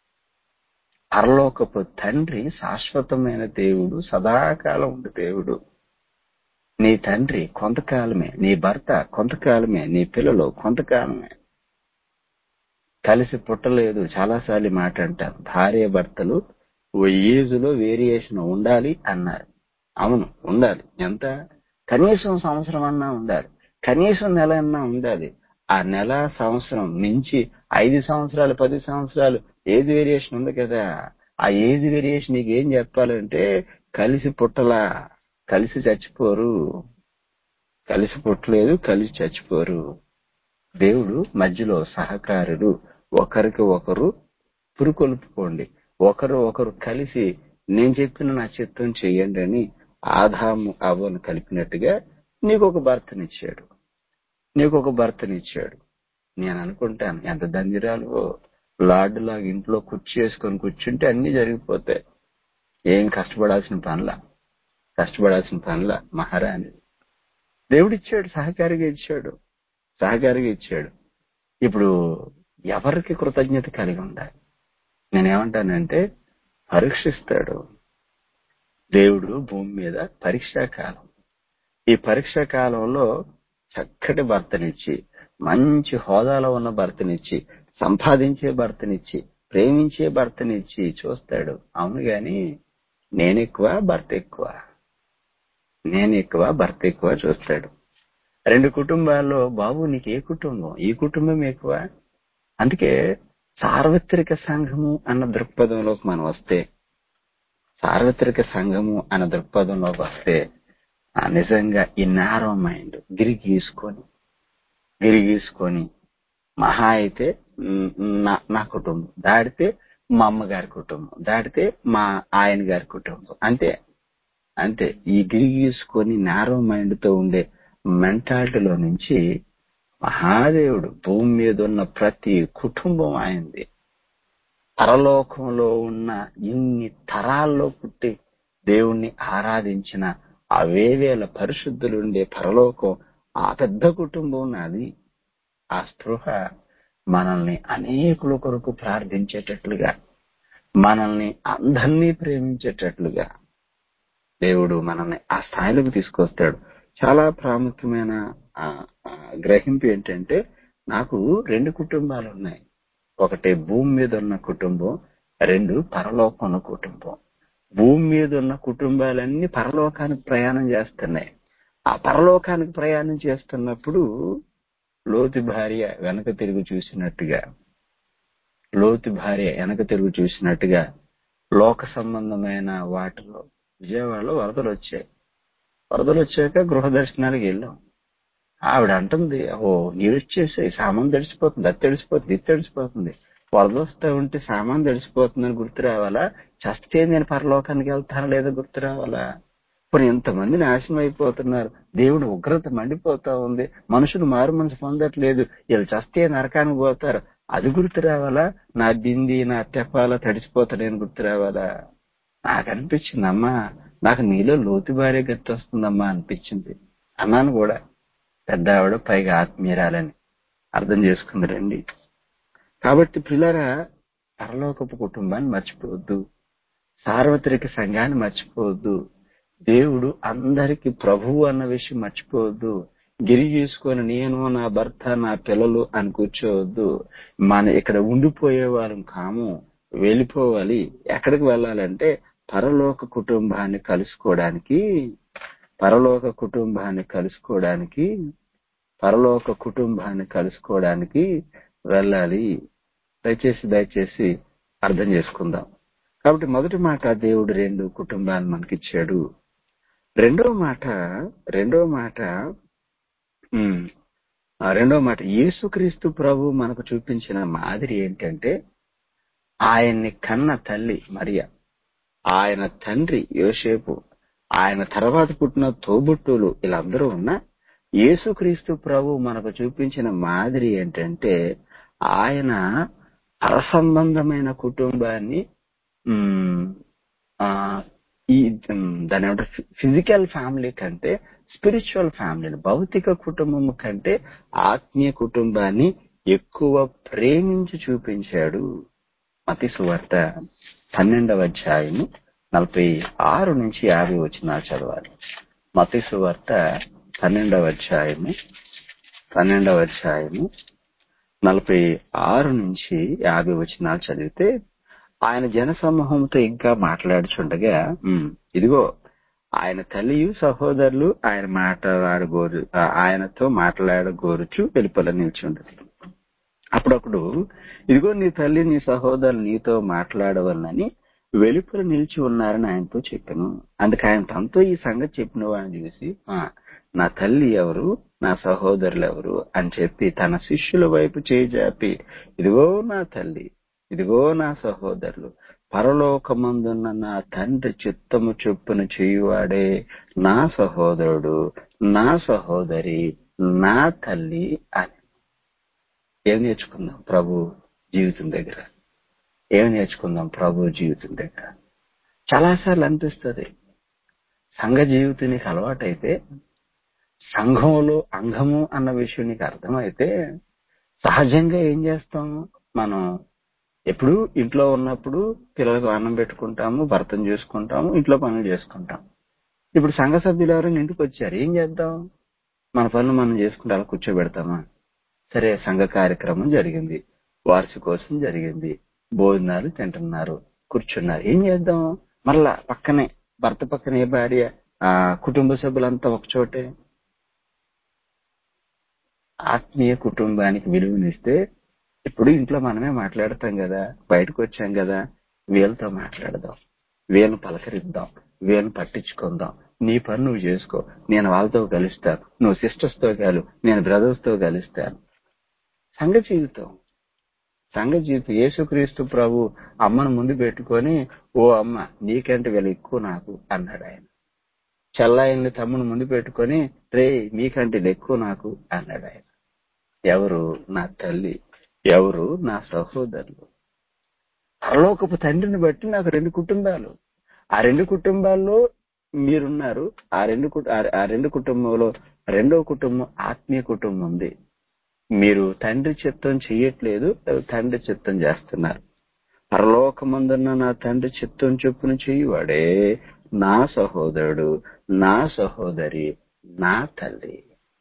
పరలోకపు తండ్రి శాశ్వతమైన దేవుడు సదాకాలం ఉండే దేవుడు నీ తండ్రి కొంతకాలమే నీ భర్త కొంతకాలమే నీ పిల్లలు కొంతకాలమే కలిసి పుట్టలేదు చాలాసార్లు ఈ మాట అంటారు భార్య భర్తలు ఓ ఏజ్లో వేరియేషన్ ఉండాలి అన్నారు అవును ఉండాలి ఎంత కనీసం సంవత్సరం అన్నా ఉండాలి కనీసం నెల అన్నా ఉండాలి ఆ నెల సంవత్సరం నుంచి ఐదు సంవత్సరాలు పది సంవత్సరాలు ఏజ్ వేరియేషన్ ఉంది కదా ఆ ఏజ్ వేరియేషన్ నీకు ఏం చెప్పాలంటే కలిసి పుట్టలా కలిసి చచ్చిపోరు కలిసి పుట్టలేదు కలిసి చచ్చిపోరు దేవుడు మధ్యలో సహకారులు ఒకరికి ఒకరు పురుకొల్పుకోండి ఒకరు ఒకరు కలిసి నేను చెప్పిన నా చిత్తం చెయ్యండి అని ఆదాము అవ్వను కలిపినట్టుగా నీకు ఒక భర్తనిచ్చాడు నీకు ఒక భర్తనిచ్చాడు నేను అనుకుంటాను ఎంత దందిరాలు లార్డు లాగా ఇంట్లో కుర్చీ వేసుకొని కూర్చుంటే అన్ని జరిగిపోతాయి ఏం కష్టపడాల్సిన పనుల కష్టపడాల్సిన పనుల మహారాణి దేవుడిచ్చాడు సహకారిగా ఇచ్చాడు సహకారిగా ఇచ్చాడు ఇప్పుడు ఎవరికి కృతజ్ఞత కలిగి ఉండాలి నేనేమంటానంటే పరీక్షిస్తాడు దేవుడు భూమి మీద పరీక్షా కాలం ఈ పరీక్షా కాలంలో చక్కటి భర్తనిచ్చి మంచి హోదాలో ఉన్న భర్తనిచ్చి సంపాదించే భర్తనిచ్చి ప్రేమించే భర్తనిచ్చి చూస్తాడు అవును గాని నేనెక్కువ భర్త ఎక్కువ నేను ఎక్కువ భర్త ఎక్కువ చూస్తాడు రెండు కుటుంబాల్లో బాబు నీకు ఏ కుటుంబం ఈ కుటుంబం ఎక్కువ అందుకే సార్వత్రిక సంఘము అన్న దృక్పథంలోకి మనం వస్తే సార్వత్రిక సంఘము అన్న దృక్పథంలోకి వస్తే ఆ నిజంగా ఈ నేరో మైండ్ గిరి గీసుకొని గిరి గీసుకొని మహా అయితే మ్, నా నా కుటుంబం దాడితే మా అమ్మగారి కుటుంబం దాడితే మా ఆయన గారి కుటుంబం అంతే అంతే ఈ గిరి గీసుకొని నేరో మైండ్ తో ఉండే మెంటాలిటీలో నుంచి మహాదేవుడు భూమి మీద ఉన్న ప్రతి కుటుంబం ఆయనది పరలోకంలో ఉన్న ఇన్ని తరాల్లో పుట్టి దేవుణ్ణి ఆరాధించిన ఆ వేవేల పరిశుద్ధులుండే పరలోకం ఆ పెద్ద కుటుంబం నాది ఆ స్పృహ మనల్ని అనేకుల కొరకు ప్రార్థించేటట్లుగా మనల్ని అందరినీ ప్రేమించేటట్లుగా దేవుడు మనల్ని ఆ స్థాయిలోకి తీసుకొస్తాడు చాలా ప్రాముఖ్యమైన ఆ, ఆ, గ్రహింపు ఏంటంటే నాకు రెండు కుటుంబాలు ఉన్నాయి ఒకటి భూమి మీద ఉన్న కుటుంబం రెండు పరలోకంలో కుటుంబం భూమి మీద ఉన్న కుటుంబాలన్నీ పరలోకానికి ప్రయాణం చేస్తున్నాయి ఆ పరలోకానికి ప్రయాణం చేస్తున్నప్పుడు లోతు భార్య వెనక తిరిగి చూసినట్టుగా లోతు భార్య వెనక తిరిగి చూసినట్టుగా లోక సంబంధమైన వాటిలో విజయవాడలో వరదలు వచ్చాయి వరదలు వచ్చాక గృహ దర్శనానికి వెళ్ళాం ఆవిడ అంటుంది ఓ నీరు వచ్చేసాయి సామాన్ తడిసిపోతుంది అది తడిసిపోతుంది ఇది తడిసిపోతుంది వరద వస్తూ ఉంటే సామాన్ తడిసిపోతుందని గుర్తు రావాలా చస్తే నేను పరలోకానికి వెళ్తానా లేదా గుర్తు రావాలా ఇప్పుడు ఇంతమంది నాశనం అయిపోతున్నారు దేవుడు ఉగ్రత మండిపోతా ఉంది మనుషులు మారు మనసు పొందట్లేదు వీళ్ళు చస్తే నరకానికి పోతారు అది గుర్తు రావాలా నా బింది నా తెప్పాల తడిసిపోతాడని గుర్తు రావాలా నాకు అనిపించింది అమ్మా నాకు నీలో లోతు భార్య గుర్తొస్తుందమ్మా అనిపించింది అన్నాను కూడా పెద్ద ఆవిడ పైగా ఆత్మీయరాలని అర్థం చేసుకుంది రండి కాబట్టి పిల్లరా పరలోకపు కుటుంబాన్ని మర్చిపోవద్దు సార్వత్రిక సంఘాన్ని మర్చిపోవద్దు దేవుడు అందరికి ప్రభువు అన్న విషయం మర్చిపోవద్దు గిరి చూసుకొని నేను నా భర్త నా పిల్లలు అని కూర్చోవద్దు మన ఇక్కడ ఉండిపోయే వాళ్ళం కాము వెళ్ళిపోవాలి ఎక్కడికి వెళ్ళాలంటే పరలోక కుటుంబాన్ని కలుసుకోవడానికి పరలోక కుటుంబాన్ని కలుసుకోవడానికి పరలోక కుటుంబాన్ని కలుసుకోవడానికి వెళ్ళాలి దయచేసి దయచేసి అర్థం చేసుకుందాం కాబట్టి మొదటి మాట దేవుడు రెండు కుటుంబాన్ని మనకిచ్చాడు రెండవ మాట రెండవ మాట ఉమ్, ఆ రెండవ మాట యేసుక్రీస్తు ప్రభు మనకు చూపించిన మాదిరి ఏంటంటే ఆయన్ని కన్న తల్లి మరియ ఆయన తండ్రి యోసేపు ఆయన తర్వాత పుట్టిన తోబుట్టులు వీళ్ళందరూ ఉన్నా యేసుక్రీస్తు ప్రభు మనకు చూపించిన మాదిరి ఏంటంటే ఆయన పరసంబంధమైన కుటుంబాన్ని ఉమ్, ఆ, ఈ ఉమ్, దాని ఏమంటారు ఫిజికల్ ఫ్యామిలీ కంటే స్పిరిచువల్ ఫ్యామిలీని భౌతిక కుటుంబం కంటే ఆత్మీయ కుటుంబాన్ని ఎక్కువ ప్రేమించి చూపించాడు మతి సువార్త పన్నెండవ అధ్యాయము నలభై ఆరు నుంచి యాభై వచ్చిన చదవాలి మతి సువార్త పన్నెండవ అధ్యాయము పన్నెండవ అధ్యాయము నలభై ఆరు నుంచి యాభై వచనాలు చదివితే ఆయన జన సమూహంతో ఇంకా మాట్లాడుచుండగా "ఉమ్, ఇదిగో ఆయన తల్లియు సహోదరులు ఆయన మాట్లాడగోరు ఆ, ఆయనతో మాట్లాడగోరుచు వెలుపల నిల్చుండదు అప్పుడప్పుడు ఇదిగో నీ తల్లి నీ సహోదరులు నీతో మాట్లాడవలనని వెలుపల నిలిచి ఉన్నారని ఆయనతో చెప్పాను అందుకే ఆయన తనతో ఈ సంగతి చెప్పిన వాడిని చూసి "ఆ, నా తల్లి ఎవరు నా సహోదరులు ఎవరు అని చెప్పి తన శిష్యుల వైపు చేజాపి ఇదిగో నా తల్లి ఇదిగో నా సహోదరులు పరలోకమందున్న నా తండ్రి చిత్తము చొప్పున చేయువాడే నా సహోదరుడు నా సహోదరి నా తల్లి అని ఏం నేర్చుకుందాం ప్రభు జీవితం దగ్గర ఏం నేర్చుకుందాం ప్రభు జీవితం దగ్గర చాలాసార్లు అనిపిస్తుంది సంఘ జీవితం నీకు అలవాటైతే సంఘంలో అంగము అన్న విషయం నీకు అర్థమైతే సహజంగా ఏం చేస్తాం మనం ఎప్పుడు ఇంట్లో ఉన్నప్పుడు పిల్లలకు అన్నం పెట్టుకుంటాము భర్తను చేసుకుంటాము ఇంట్లో పనులు చేసుకుంటాం ఇప్పుడు సంఘ సభ్యులు ఎవరైనా ఇంటికి వచ్చారు ఏం చేద్దాం మన పనులు మనం చేసుకుంటే అలా కూర్చోబెడతామా సరే సంఘ కార్యక్రమం జరిగింది వార్షికోత్సవం జరిగింది భోజనాలు తింటున్నారు కూర్చున్నారు ఏం చేద్దాం మరలా పక్కనే భర్త పక్కనే భార్య ఆ కుటుంబ సభ్యులంతా ఒక చోటే ఆత్మీయ కుటుంబానికి విలువనిస్తే ఇప్పుడు ఇంట్లో మనమే మాట్లాడతాం కదా బయటకు వచ్చాం కదా వీళ్ళతో మాట్లాడదాం వీళ్ళని పలకరిద్దాం వీళ్ళని పట్టించుకుందాం నీ పని నువ్వు చేసుకో నేను వాళ్ళతో కలుస్తాను నువ్వు సిస్టర్స్ తో కలు నేను బ్రదర్స్ తో కలుస్తాను సంఘ జీవితం సంఘ జీవితం యేసుక్రీస్తు ప్రభు అమ్మను ముందు పెట్టుకొని ఓ అమ్మ నీకంటే వీళ్ళు ఎక్కువ నాకు అన్నాడు ఆయన చెల్లాయిని తమ్ముని ముందు పెట్టుకొని రే మీకంటే ఇది ఎక్కువ నాకు అన్నాడు ఆయన ఎవరు నా తల్లి ఎవరు నా సహోదరులు పరలోకపు తండ్రిని బట్టి నాకు రెండు కుటుంబాలు ఆ రెండు కుటుంబాల్లో మీరున్నారు ఆ రెండు కు- ఆ- ఆ రెండు కుటుంబంలో రెండో కుటుంబం ఆత్మీయ కుటుంబం ఉంది మీరు తండ్రి చిత్తం చేయట్లేదు తండ్రి చిత్తం చేస్తున్నారు పరలోకమందున్న నా తండ్రి చిత్తం చొప్పున చేయువాడే నా సహోదరుడు నా సహోదరి నా తల్లి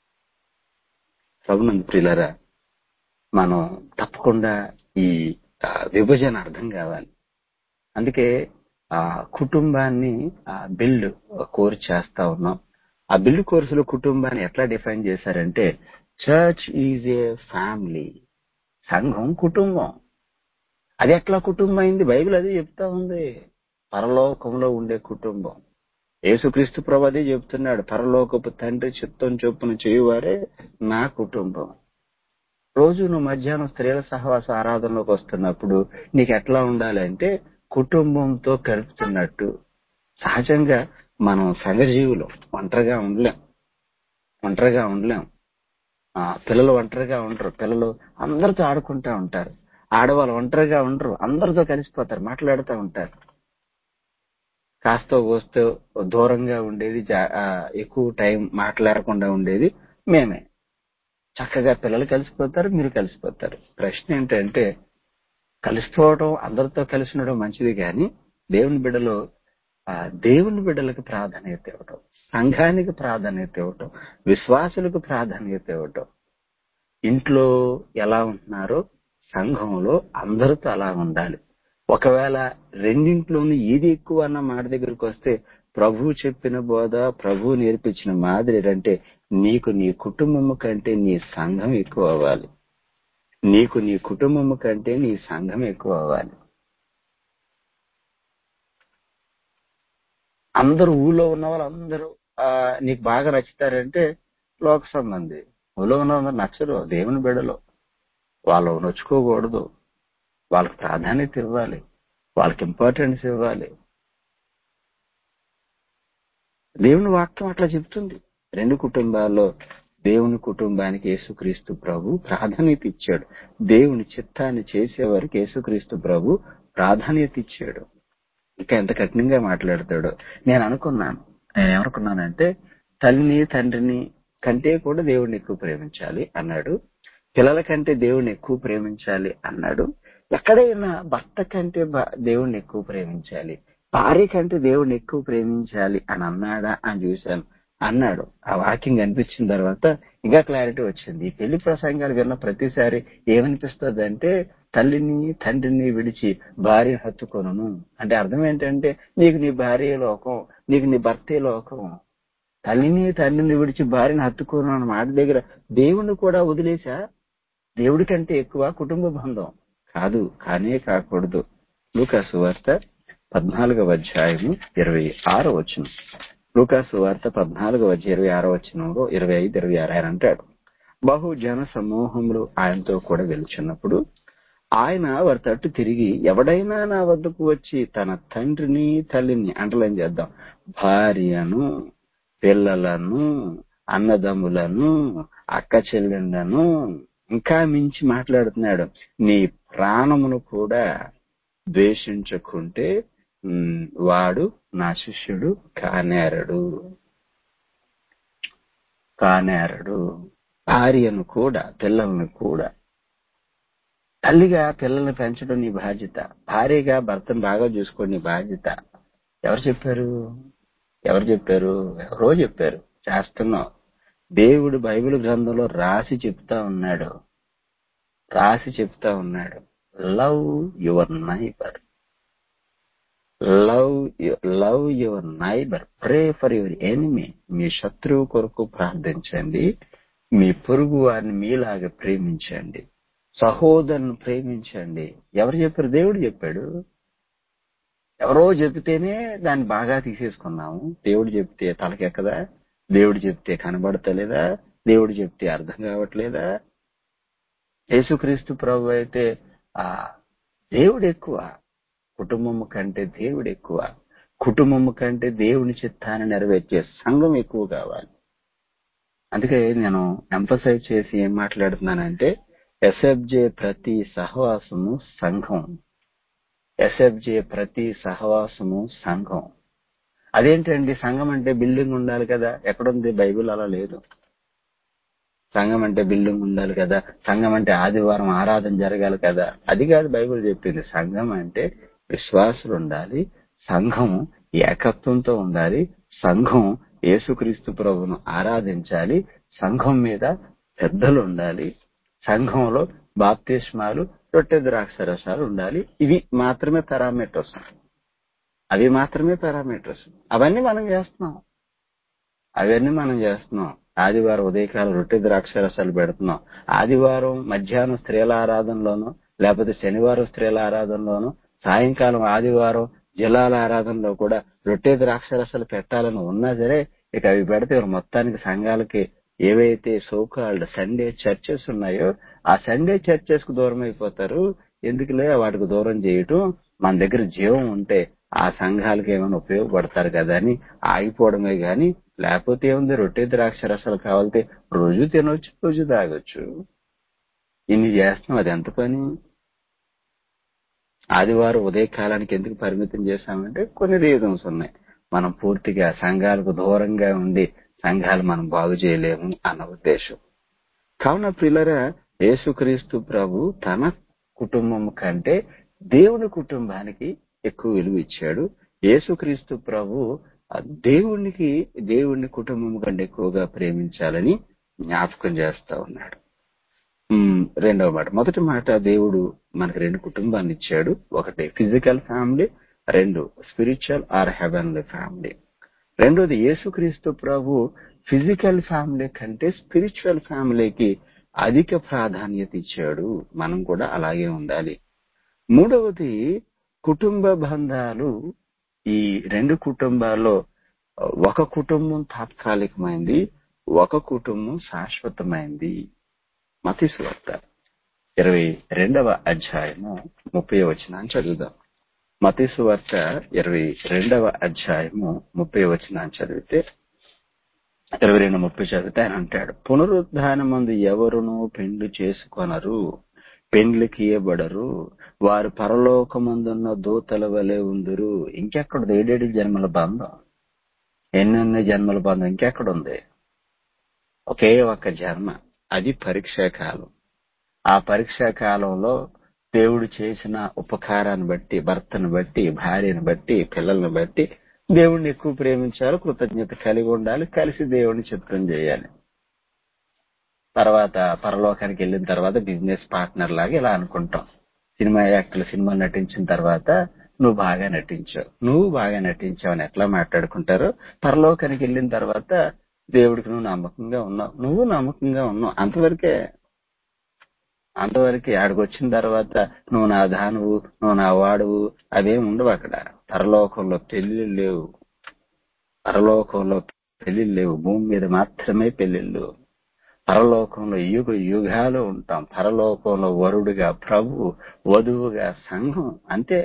ప్రభునందు ప్రియులరా మనం తప్పకుండా ఈ ఆ, విభజన అర్థం కావాలి అందుకే ఆ కుటుంబాన్ని ఆ బిల్డ్ కోర్స్ చేస్తా ఉన్నాం ఆ బిల్డ్ కోర్సులో కుటుంబాన్ని ఎట్లా డిఫైన్ చేశారంటే చర్చ్ ఈజ్ ఏ ఫ్యామిలీ సంఘం కుటుంబం అది ఎట్లా కుటుంబం అయింది బైబిల్ అదే చెప్తా ఉంది పరలోకంలో ఉండే కుటుంబం యేసుక్రీస్తు ప్రభు అదే చెప్తున్నాడు పరలోకపు తండ్రి చిత్తం చొప్పున చేయువారే నా కుటుంబం రోజు నువ్వు మధ్యాహ్నం స్త్రీల సహవాస ఆరాధనలోకి వస్తున్నప్పుడు నీకు ఎట్లా ఉండాలి అంటే కుటుంబంతో కలుపుతున్నట్టు సహజంగా మనం సంఘజీవులు ఒంటరిగా ఉండలేం ఒంటరిగా ఉండలేం ఆ, పిల్లలు ఒంటరిగా ఉండరు పిల్లలు అందరితో ఆడుకుంటా ఉంటారు ఆడవాళ్ళు ఒంటరిగా ఉండరు అందరితో కలిసిపోతారు మాట్లాడుతూ ఉంటారు కాస్త వస్తూ దూరంగా ఉండేది జా- ఆ, ఎక్కువ టైం మాట్లాడకుండా ఉండేది మేమే చక్కగా పిల్లలు కలిసిపోతారు మీరు కలిసిపోతారు ప్రశ్న ఏంటంటే కలిసిపోవడం అందరితో కలిసి ఉండడం మంచిది కానీ దేవుని బిడ్డలో ఆ దేవుని బిడ్డలకు ప్రాధాన్యత ఇవ్వటం సంఘానికి ప్రాధాన్యత ఇవ్వటం విశ్వాసులకు ప్రాధాన్యత ఇవ్వటం ఇంట్లో ఎలా ఉంటున్నారో సంఘంలో అందరితో అలా ఉండాలి ఒకవేళ రెండింట్లోనూ ఏది ఎక్కువ అన్న మాట దగ్గరికి వస్తే ప్రభు చెప్పిన బోధ ప్రభు నేర్పించిన మాదిరి అంటే నీకు నీ కుటుంబము కంటే నీ సంఘం ఎక్కువ అవ్వాలి నీకు నీ కుటుంబము కంటే నీ సంఘం ఎక్కువ అవ్వాలి అందరూ ఊళ్ళో ఉన్న వాళ్ళందరూ ఆ, నీకు బాగా నచ్చుతారంటే లోక సంబంధి ఊళ్ళో ఉన్న వాళ్ళందరూ నచ్చరు దేవుని బిడలో వాళ్ళు నొచ్చుకోకూడదు వాళ్ళకి ప్రాధాన్యత ఇవ్వాలి వాళ్ళకి ఇంపార్టెన్స్ ఇవ్వాలి దేవుని వాక్యం అట్లా చెప్తుంది రెండు కుటుంబాల్లో దేవుని కుటుంబానికి యేసుక్రీస్తు ప్రభు ప్రాధాన్యత ఇచ్చాడు దేవుని చిత్తాన్ని చేసేవారికి యేసుక్రీస్తు ప్రభు ప్రాధాన్యత ఇచ్చాడు ఇంకా ఎంత కఠినంగా మాట్లాడతాడో నేను అనుకున్నాను నేను ఏమనుకున్నానంటే తల్లిని తండ్రిని కంటే కూడా దేవుడిని ఎక్కువ ప్రేమించాలి అన్నాడు పిల్లల కంటే దేవుడిని ఎక్కువ ప్రేమించాలి అన్నాడు ఎక్కడైనా భర్త కంటే భ- దేవుడిని ఎక్కువ ప్రేమించాలి భార్య కంటే దేవుడిని ఎక్కువ ప్రేమించాలి అని అన్నాడా అని చూశాను అన్నాడు ఆ వాకింగ్ అనిపించిన తర్వాత ఇంకా క్లారిటీ వచ్చింది ఈ పెళ్లి ప్రసంగాలు విన్న ప్రతిసారి ఏమనిపిస్తుంది అంటే తల్లిని తండ్రిని విడిచి భార్యను హత్తుకొను అంటే అర్థం ఏంటంటే నీకు నీ భార్య లోకం నీకు నీ భర్తే లోకం తల్లిని తండ్రిని విడిచి భార్యను హత్తుకోను అన్న మాట దగ్గర దేవుణ్ణి కూడా వదిలేసా దేవుడి కంటే ఎక్కువ కుటుంబ బంధం కాదు కానే కాకూడదు లూకాసు వార్త పద్నాలుగవ అధ్యాయము ఇరవై ఆరో వచ్చిన లూకాసు వార్త పద్నాలుగవ అధ్యాయం ఇరవై ఆరో వచ్చినంలో ఇరవై ఐదు ఇరవై ఆరు ఆయన అంటాడు బహు జన సమూహములు ఆయనతో కూడా వెలుచున్నప్పుడు ఆయన వారి తట్టు తిరిగి ఎవడైనా నా వద్దకు వచ్చి తన తండ్రిని తల్లిని అంటలేం చేద్దాం భార్యను పిల్లలను అన్నదమ్ములను అక్క చెల్లెళ్లను ఇంకా మించి మాట్లాడుతున్నాడు నీ ప్రాణమును కూడా ద్వేషించకుంటే ఉమ్, వాడు నా శిష్యుడు కానేరడు కానేరడు భార్యను కూడా పిల్లలను కూడా తల్లిగా పిల్లల్ని పెంచడం నీ బాధ్యత భార్యగా భర్తను బాగా చూసుకోండి నీ బాధ్యత ఎవరు చెప్పారు ఎవరు చెప్పారు ఎవరో చెప్పారు చేస్తున్నావు దేవుడు బైబిల్ గ్రంథంలో రాసి చెప్తా ఉన్నాడు రాసి చెప్తా ఉన్నాడు love your neighbour love love your neighbour pray for your enemy మీ శత్రువు కొరకు ప్రార్థించండి మీ పొరుగు వారిని మీలాగా ప్రేమించండి సహోదరుని ప్రేమించండి ఎవరు చెప్పారు దేవుడు చెప్పాడు ఎవరో చెబితేనే దాన్ని బాగా తీసేసుకున్నాము దేవుడు చెప్తే తలకెక్కదా దేవుడు చెప్తే కనబడతలేదా దేవుడు చెప్తే అర్థం కావట్లేదా యేసుక్రీస్తు ప్రభు అయితే ఆ దేవుడు ఎక్కువ కుటుంబము కంటే దేవుడు ఎక్కువ కుటుంబము కంటే దేవుని చిత్తాన్ని నెరవేర్చే సంఘం ఎక్కువ కావాలి అందుకే నేను ఎంఫసైజ్ చేసి ఏం మాట్లాడుతున్నానంటే ఎస్ఎఫ్జే ప్రతి సహవాసము సంఘం ఎస్ఎఫ్జే ప్రతి సహవాసము సంఘం అదేంటండి సంఘం అంటే బిల్డింగ్ ఉండాలి కదా ఎక్కడుంది బైబిల్ అలా లేదు సంఘం అంటే బిల్డింగ్ ఉండాలి కదా సంఘం అంటే ఆదివారం ఆరాధన జరగాలి కదా అది కాదు బైబిల్ చెప్పింది సంఘం అంటే విశ్వాసులు ఉండాలి సంఘం ఏకత్వంతో ఉండాలి సంఘం యేసుక్రీస్తు ప్రభును ఆరాధించాలి సంఘం మీద పెద్దలు ఉండాలి సంఘంలో బాప్తిస్మాలు రొట్టె ద్రాక్ష రసాలు ఉండాలి ఇవి మాత్రమే పారామీటర్స్ అవి మాత్రమే పారామీటర్స్ అవన్నీ మనం చేస్తున్నాం అవన్నీ మనం చేస్తున్నాం ఆదివారం ఉదయకాలం రొట్టె ద్రాక్ష రసాలు పెడుతున్నాం ఆదివారం మధ్యాహ్నం స్త్రీల ఆరాధనలోనూ లేకపోతే శనివారం స్త్రీల ఆరాధనలోనూ సాయంకాలం ఆదివారం జిల్లాల ఆరాధనలో కూడా రొట్టె ద్రాక్ష రసాలు పెట్టాలని ఉన్నా సరే ఇక అవి పెడితే మొత్తానికి సంఘాలకి ఏవైతే సోకాల్డ్ సండే చర్చెస్ ఉన్నాయో ఆ సండే చర్చెస్ కు దూరం అయిపోతారు ఎందుకులే వాటికి దూరం చేయటం మన దగ్గర జీవం ఉంటే ఆ సంఘాలకి ఏమైనా ఉపయోగపడతారు కదా అని ఆగిపోవడమే గాని లేకపోతే ఏముంది రొట్టె ద్రాక్ష రసాలు కావాలితే రోజు తినొచ్చు రోజు తాగొచ్చు ఇన్ని చేస్తున్నాం అది ఎంత పని ఆదివారం ఉదయకాలానికి ఎందుకు పరిమితం చేశామంటే కొన్ని రీజన్స్ ఉన్నాయి మనం పూర్తిగా సంఘాలకు దూరంగా ఉండి సంఘాలు మనం బాగు చేయలేము అన్న ఉద్దేశం కావున పిల్లరా యేసుక్రీస్తు ప్రభు తన కుటుంబం కంటే దేవుని కుటుంబానికి ఎక్కువ విలువ ఇచ్చాడు యేసుక్రీస్తు ప్రభు ఆ దేవునికి దేవుని కుటుంబం కంటే ఎక్కువగా ప్రేమించాలని జ్ఞాపకం చేస్తా ఉన్నాడు ఉమ్, రెండవ మాట మొదటి మాట దేవుడు మనకు రెండు కుటుంబాన్ని ఇచ్చాడు ఒకటి ఫిజికల్ ఫ్యామిలీ రెండు స్పిరిచువల్ ఆర్ హెవెన్లీ ఫ్యామిలీ రెండోది యేసుక్రీస్తు ప్రభు ఫిజికల్ ఫ్యామిలీ కంటే స్పిరిచువల్ ఫ్యామిలీకి అధిక ప్రాధాన్యత ఇచ్చాడు మనం కూడా అలాగే ఉండాలి మూడవది కుటుంబ బంధాలు ఈ రెండు కుటుంబాల్లో ఒక కుటుంబం తాత్కాలికమైంది ఒక కుటుంబం శాశ్వతమైంది మతిస్వార్త ఇరవై రెండవ అధ్యాయము ముప్పై వచనాన్ని చదువుదాం మతిస్వార్త ఇరవై రెండవ అధ్యాయము ముప్పై వచనాన్ని చదివితే ఇరవై రెండు ముప్పై చదివితే ఆయన అంటాడు పునరుద్ధానమందు ఎవరును పెండ్లి చేసుకొనరు పెండ్లికి ఇయ్యబడరు వారు పరలోకమందున్న దూతల వలె ఉందురు ఇంకెక్కడ ఏడేడు జన్మల బంధం ఎన్నెన్ని జన్మల బంధం ఇంకెక్కడుంది ఒకే ఒక్క జన్మ అది పరీక్షా కాలం ఆ పరీక్షా కాలంలో దేవుడు చేసిన ఉపకారాన్ని బట్టి భర్తను బట్టి భార్యను బట్టి పిల్లల్ని బట్టి దేవుడిని ఎక్కువ ప్రేమించాలి కృతజ్ఞత కలిగి ఉండాలి కలిసి దేవుడిని చిత్రం చేయాలి తర్వాత పరలోకానికి వెళ్ళిన తర్వాత బిజినెస్ పార్ట్నర్ లాగా ఇలా అనుకుంటాం సినిమా యాక్టర్లు సినిమా నటించిన తర్వాత నువ్వు బాగా నటించావు నువ్వు బాగా నటించావు అని ఎట్లా మాట్లాడుకుంటారో పరలోకానికి వెళ్ళిన తర్వాత దేవుడికి నువ్వు నమ్మకంగా ఉన్నావు నువ్వు నమ్మకంగా ఉన్నావు అంతవరకే అంతవరకు ఆడికి వచ్చిన తర్వాత నువ్వు నా దానువు నువ్వు నా వాడువు అవేం ఉండవు అక్కడ పరలోకంలో పెళ్లిళ్ళు లేవు పరలోకంలో పెళ్లిళ్ళు లేవు భూమి మీద మాత్రమే పెళ్లిళ్ళు పరలోకంలో యుగ యుగాలు ఉంటాం పరలోకంలో వరుడుగా ప్రభు వధువుగా సంఘం అంతే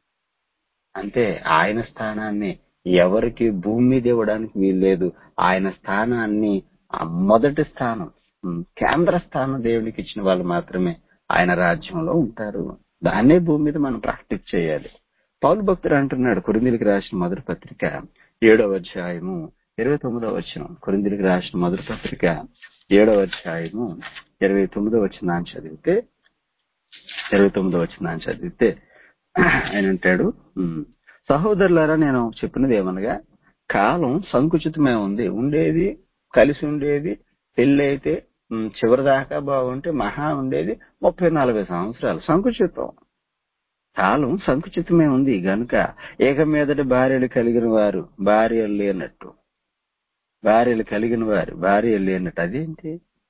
అంతే ఆయన స్థానాన్ని ఎవరికి భూమి మీద ఇవ్వడానికి వీల్లేదు ఆయన స్థానాన్ని ఆ మొదటి స్థానం ఉమ్, కేంద్ర స్థానం దేవునికి ఇచ్చిన వాళ్ళు మాత్రమే ఆయన రాజ్యంలో ఉంటారు దాన్నే భూమి మీద మనం ప్రాక్టీస్ చేయాలి పౌలు భక్తుడు అంటున్నాడు కొరిందిలికి రాసిన మొదటి పత్రిక ఏడవ అధ్యాయము ఇరవై తొమ్మిదవ వచనం కొరిందిలికి రాసిన మొదటి పత్రిక ఏడవ అధ్యాయము ఇరవై తొమ్మిదవ వచనాన్ని చదివితే ఇరవై తొమ్మిదవ వచనాన్ని చదివితే ఆయన అంటాడు "ఉమ్, సహోదరులారా నేను చెప్పినది ఏమనగా కాలం సంకుచితమే ఉంది ఉండేది కలిసి ఉండేది పెళ్లి అయితే ఉమ్, చివరి దాకా బాగుంటే మహా ఉండేది ముప్పై నలభై సంవత్సరాలు సంకుచితం కాలం సంకుచితమే ఉంది గనుక ఏక మీదటి భార్యలు కలిగిన వారు భార్యలు లేనట్టు భార్యలు కలిగిన వారు భార్యలు లేనట్టు అదేంటి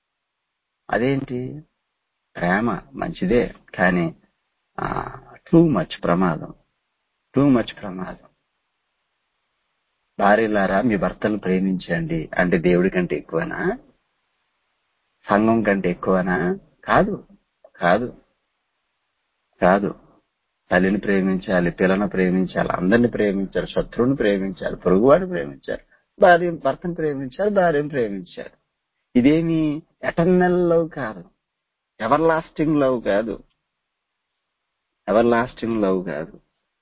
అదేంటి ప్రేమ మంచిదే కానీ టూ మచ్ ప్రమాదం టూ మచ్ ప్రమాదం భార్యలారా మీ భర్తలు ప్రేమించండి అంటే దేవుడి కంటే ఎక్కువనా సంఘం కంటే ఎక్కువనా కాదు కాదు కాదు తల్లిని ప్రేమించాలి పిల్లని ప్రేమించాలి అందరిని ప్రేమించాలి శత్రువుని ప్రేమించాలి పొరుగువాడిని ప్రేమించాలి భార్య భర్తను ప్రేమించాలి భార్యను ప్రేమించాలి ఇదేమి ఎటర్నల్ లవ్ కాదు ఎవర్ లాస్టింగ్ లవ్ కాదు ఎవర్ లాస్టింగ్ లవ్ కాదు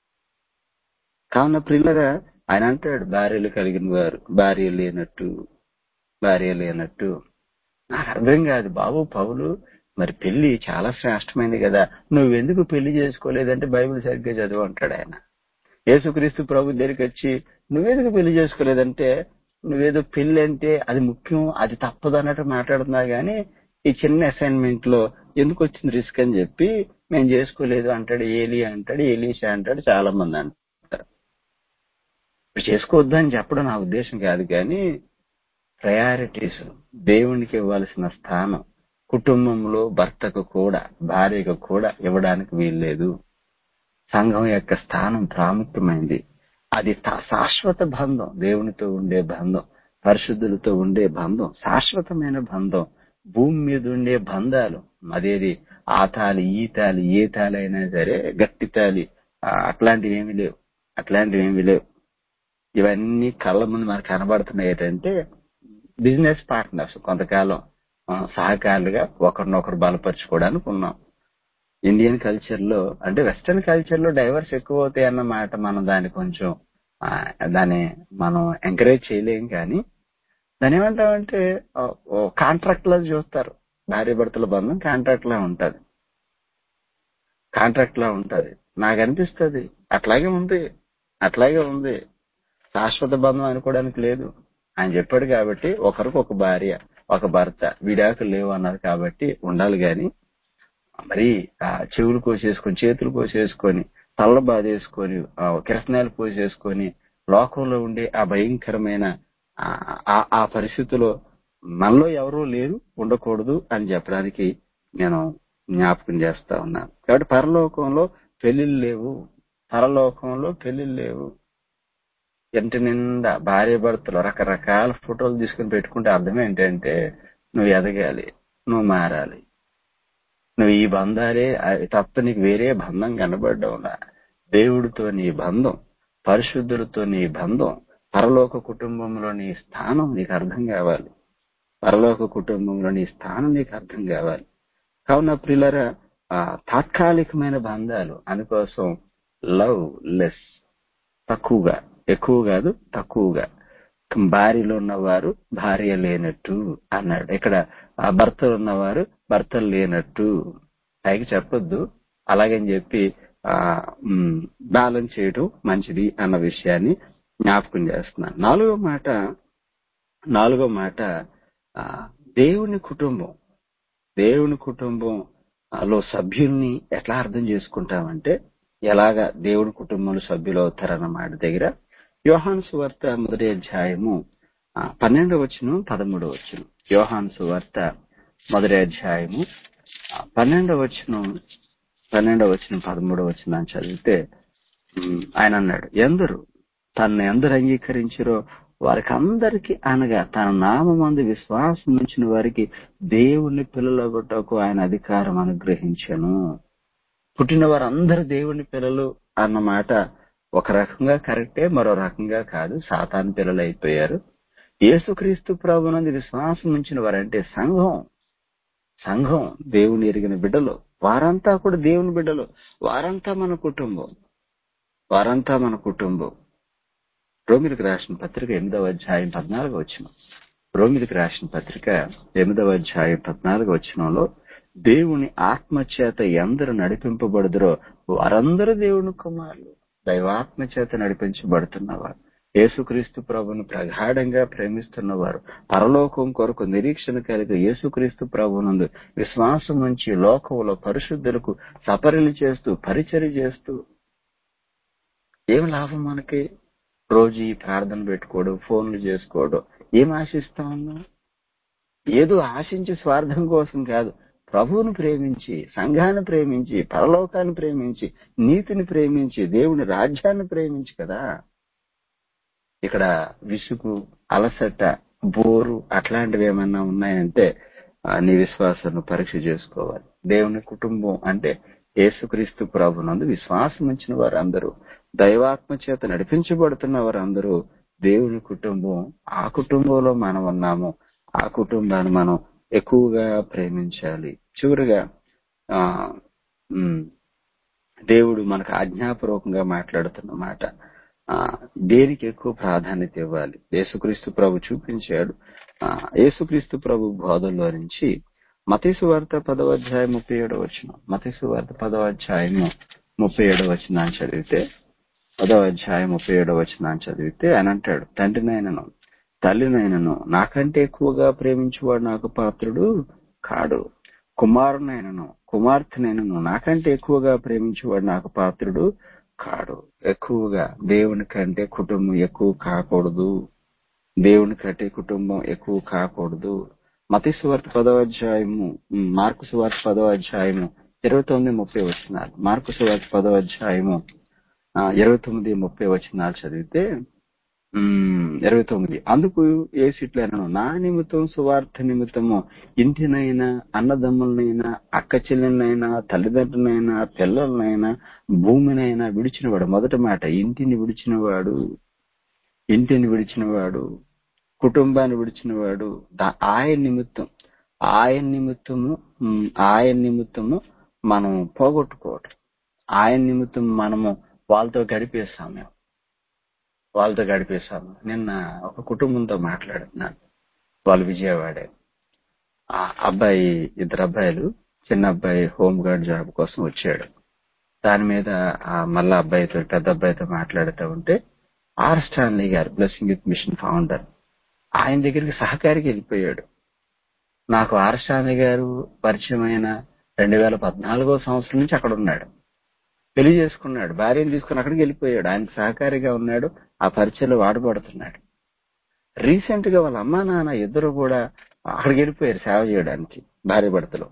కావున ప్రిల్లగా ఆయన అంటాడు భార్యలు కలిగిన వారు భార్య లేనట్టు భార్య లేనట్టు నాకు అర్థం కాదు బాబు పౌలు మరి పెళ్లి చాలా శ్రేష్టమైంది కదా నువ్వెందుకు పెళ్లి చేసుకోలేదంటే బైబిల్ సరిగ్గా చదువు అంటాడు ఆయన యేసుక్రీస్తు ప్రభు దగ్గరికి వచ్చి నువ్వెందుకు పెళ్లి చేసుకోలేదంటే నువ్వేదో పెళ్లి అంటే అది ముఖ్యం అది తప్పదు అన్నట్టు మాట్లాడుతున్నా గానీ ఈ చిన్న అసైన్మెంట్ లో ఎందుకు వచ్చింది రిస్క్ అని చెప్పి మేము చేసుకోలేదు అంటాడు ఏలి అంటాడు ఎలీషా అంటాడు చాలా మంది అంటారు ఇప్పుడు చేసుకోవద్దు అని చెప్పడం నా ఉద్దేశం కాదు కానీ ప్రయారిటీస్ దేవునికి ఇవ్వాల్సిన స్థానం కుటుంబంలో భర్తకు కూడా భార్యకు కూడా ఇవ్వడానికి వీల్లేదు సంఘం యొక్క స్థానం ప్రాముఖ్యమైంది అది తా- శాశ్వత బంధం దేవునితో ఉండే బంధం పరిశుద్ధులతో ఉండే బంధం శాశ్వతమైన బంధం భూమి మీద ఉండే బంధాలు అదేది ఆ తాలి ఈ తాలి ఏ తాలి అయినా సరే గట్టి తాలి ఆ, అట్లాంటివి ఏమి లేవు అట్లాంటివి ఏమి లేవు ఇవన్నీ కళ్ళ ముందు మనకు కనబడుతున్నాయి ఏంటంటే బిజినెస్ పార్ట్నర్స్ కొంతకాలం ఆ, సహకారులుగా ఒకరినొకరు బలపరుచుకోవడానికి ఉన్నాం ఇండియన్ కల్చర్ లో అంటే వెస్టర్న్ కల్చర్ లో డైవర్స్ ఎక్కువ అవుతాయి అన్న మాట మనం దాన్ని కొంచెం ఆ, దాన్ని మనం ఎంకరేజ్ చేయలేం కానీ దాని ఏమంటామంటే కాంట్రాక్ట్ లా చూస్తారు భార్య భర్తల బంధం కాంట్రాక్ట్ లా ఉంటది కాంట్రాక్ట్ లా ఉంటది నాకు అనిపిస్తుంది అట్లాగే ఉంది అట్లాగే ఉంది శాశ్వత బంధం అనుకోవడానికి లేదు ఆయన చెప్పాడు కాబట్టి ఒకరికి ఒక భార్య ఒక భర్త విడాకులు లేవు అన్నారు కాబట్టి ఉండాలి గాని మరి ఆ చెవులు కోసేసుకొని చేతులు కోసేసుకొని తల్ల బాధేసుకొని ఆ కిరసనాలు పోసేసుకొని లోకంలో ఉండే ఆ భయంకరమైన ఆ- ఆ- ఆ పరిస్థితిలో మనలో ఎవరూ లేరు ఉండకూడదు అని చెప్పడానికి నేను జ్ఞాపకం చేస్తా ఉన్నాను కాబట్టి పరలోకంలో పెళ్లిళ్ళు లేవు పరలోకంలో పెళ్లిళ్ళు లేవు ఇంటి నిండా భార్య భర్తలు రకరకాల ఫోటోలు తీసుకుని పెట్టుకుంటే అర్థం ఏంటంటే నువ్వు ఎదగాలి నువ్వు మారాలి నువ్వు ఈ బంధాలే అవి తప్ప నీకు వేరే బంధం కనబడ్డవునా దేవుడితో నీ బంధం పరిశుద్ధులతో నీ బంధం పరలోక కుటుంబంలో నీ స్థానం నీకు అర్థం కావాలి పరలోక కుటుంబంలో నీ స్థానం నీకు అర్థం కావాలి కావున ప్రిలరా ఆ తాత్కాలికమైన బంధాలు అందుకోసం లవ్ లెస్ తక్కువగా ఎక్కువ కాదు తక్కువగా భార్యలో ఉన్నవారు భార్య లేనట్టు అన్నాడు ఇక్కడ ఆ భర్తలు ఉన్నవారు భర్తలు లేనట్టు పైకి చెప్పొద్దు అలాగని చెప్పి ఆ బ్యాలెన్స్ చేయడం మంచిది అన్న విషయాన్ని జ్ఞాపకం చేస్తున్నాను నాలుగో మాట నాలుగో మాట ఆ, దేవుని కుటుంబం దేవుని కుటుంబం లో సభ్యుల్ని ఎట్లా అర్థం చేసుకుంటామంటే ఎలాగా దేవుడి కుటుంబంలో సభ్యులు అవుతారన్నమాట దగ్గర యోహాన్ సువార్త మొదటి అధ్యాయము ఆ, పన్నెండవ వచ్చును పదమూడవ వచ్చును యోహాన్ సువార్త మొదటి అధ్యాయము పన్నెండవ వచ్చిన పన్నెండవ వచ్చిన పదమూడవ వచ్చిన చదివితే ఉమ్, ఆయన అన్నాడు ఎందరు తనను ఎందరు అంగీకరించారో వారికి అందరికి అనగా తన నామందు విశ్వాసం ఉంచిన వారికి దేవుని పిల్లలగొట్టకు ఆయన అధికారం అనుగ్రహించను పుట్టిన వారందరూ దేవుని పిల్లలు అన్న మాట ఒక రకంగా కరెక్టే మరో రకంగా కాదు సాతాను పిల్లలు అయిపోయారు యేసుక్రీస్తు ప్రభునందు విశ్వాసం ఉంచిన వారంటే సంఘం సంఘం దేవుని ఎరిగిన బిడ్డలు వారంతా కూడా దేవుని బిడ్డలు వారంతా మన కుటుంబం వారంతా మన కుటుంబం రోమిలకు రాసిన పత్రిక ఎనిమిదవ అధ్యాయం పద్నాలుగు వచ్చిన రోమిలకు రాసిన పత్రిక ఎనిమిదవ అధ్యాయం పద్నాలుగు వచ్చినంలో దేవుని ఆత్మచేత ఎందరు నడిపింపబడుదురో వారందరూ దేవుని కుమారులు దైవాత్మ చేత నడిపించబడుతున్నవారు యేసుక్రీస్తు ప్రభును ప్రగాఢంగా ప్రేమిస్తున్నవారు పరలోకం కొరకు నిరీక్షణ కలిగి యేసుక్రీస్తు ప్రభునందు విశ్వాసం నుంచి లోకంలో పరిశుద్ధులకు సపరిలు చేస్తూ పరిచర్య చేస్తూ ఏం లాభం మనకి రోజు ఈ ప్రార్థన పెట్టుకోవడం ఫోన్లు చేసుకోవడం ఏం ఆశిస్తా ఉన్నాం ఏదో ఆశించి స్వార్థం కోసం కాదు ప్రభువును ప్రేమించి సంఘాన్ని ప్రేమించి పరలోకాన్ని ప్రేమించి నీతిని ప్రేమించి దేవుని రాజ్యాన్ని ప్రేమించి కదా ఇక్కడ విసుగు అలసట బోరు అట్లాంటివి ఏమన్నా ఉన్నాయంటే ఆ, నీ విశ్వాసాన్ని పరీక్ష చేసుకోవాలి దేవుని కుటుంబం అంటే యేసుక్రీస్తు ప్రభునందు విశ్వాసం ఉంచిన వారందరూ దైవాత్మ చేత నడిపించబడుతున్న వారందరూ దేవుని కుటుంబం ఆ కుటుంబంలో మనం ఉన్నాము ఆ కుటుంబాన్ని మనం ఎక్కువగా ప్రేమించాలి చివరిగా ఆ ఉమ్, దేవుడు మనకు ఆజ్ఞాపూర్వకంగా మాట్లాడుతున్న మాట ఆ, దేనికి ఎక్కువ ప్రాధాన్యత ఇవ్వాలి యేసుక్రీస్తు ప్రభు చూపించాడు ఆ, యేసుక్రీస్తు ప్రభు బోధల్లో నుంచి మతీసు వార్త పదవ అధ్యాయం ముప్పై ఏడవ వచ్చిన మతీసు వార్త పదవ అధ్యాయము ముప్పై ఏడవ వచ్చిన చదివితే పదవ అధ్యాయం ముప్పై ఏడవ వచ్చిన చదివితే ఆయన అంటాడు తండ్రినైనను తల్లినైనను నాకంటే ఎక్కువగా ప్రేమించేవాడు నాకు పాత్రుడు కాడు కుమారునైనను కుమార్తెనైనను నాకంటే ఎక్కువగా ప్రేమించేవాడు నాకు పాత్రుడు కాడు ఎక్కువగా దేవుని కంటే కుటుంబం ఎక్కువ కాకూడదు దేవుని కంటే కుటుంబం ఎక్కువ కాకూడదు మతి సువార్త పదవ అధ్యాయము ఉమ్, మార్కు సువార్త పదవ అధ్యాయము ఇరవై తొమ్మిది ముప్పై వచ్చినారు మార్కు సువార్త పదవ అధ్యాయము ఆ, ఇరవై తొమ్మిది ముప్పై వచ్చినారు చదివితే ఉమ్, ఇరవై తొమ్మిది అందుకు ఏ సీట్లైనా నా నిమిత్తం సువార్త నిమిత్తము ఇంటినైనా అన్నదమ్ములనైనా అక్క చెల్లెలనైనా తల్లిదండ్రులనైనా పిల్లలనైనా భూమినైనా విడిచినవాడు మొదటి మాట ఇంటిని విడిచినవాడు ఇంటిని విడిచినవాడు కుటుంబాన్ని విడిచినవాడు దా- ఆయన నిమిత్తం ఆయన నిమిత్తము ఉమ్, ఆయన నిమిత్తము మనం పోగొట్టుకోవటం ఆయన నిమిత్తం మనము వాళ్ళతో గడిపే సమయం వాళ్ళతో గడిపేశాము నిన్న ఒక కుటుంబంతో మాట్లాడుతున్నాను వాళ్ళు విజయవాడే ఆ అబ్బాయి ఇద్దరు అబ్బాయిలు చిన్న అబ్బాయి హోమ్ గార్డ్ జాబ్ కోసం వచ్చాడు దాని మీద ఆ మళ్ళా అబ్బాయితో పెద్ద అబ్బాయితో మాట్లాడుతూ ఉంటే ఆర్ స్టాన్లీ గారు బ్లెస్సింగ్ యూత్ మిషన్ ఫౌండర్ ఆయన దగ్గరికి సహకారికి వెళ్ళిపోయాడు నాకు ఆర్ స్టాన్లీ గారు పరిచయమైన రెండు వేల పద్నాలుగో సంవత్సరం నుంచి అక్కడ ఉన్నాడు పెళ్లి చేసుకున్నాడు భార్యను తీసుకుని అక్కడికి వెళ్ళిపోయాడు ఆయనకు సహకారిగా ఉన్నాడు ఆ పరిచయలో వాడబడుతున్నాడు రీసెంట్ గా వాళ్ళ అమ్మా నాన్న ఇద్దరు కూడా అక్కడికి వెళ్ళిపోయారు సేవ చేయడానికి భార్య భర్తలు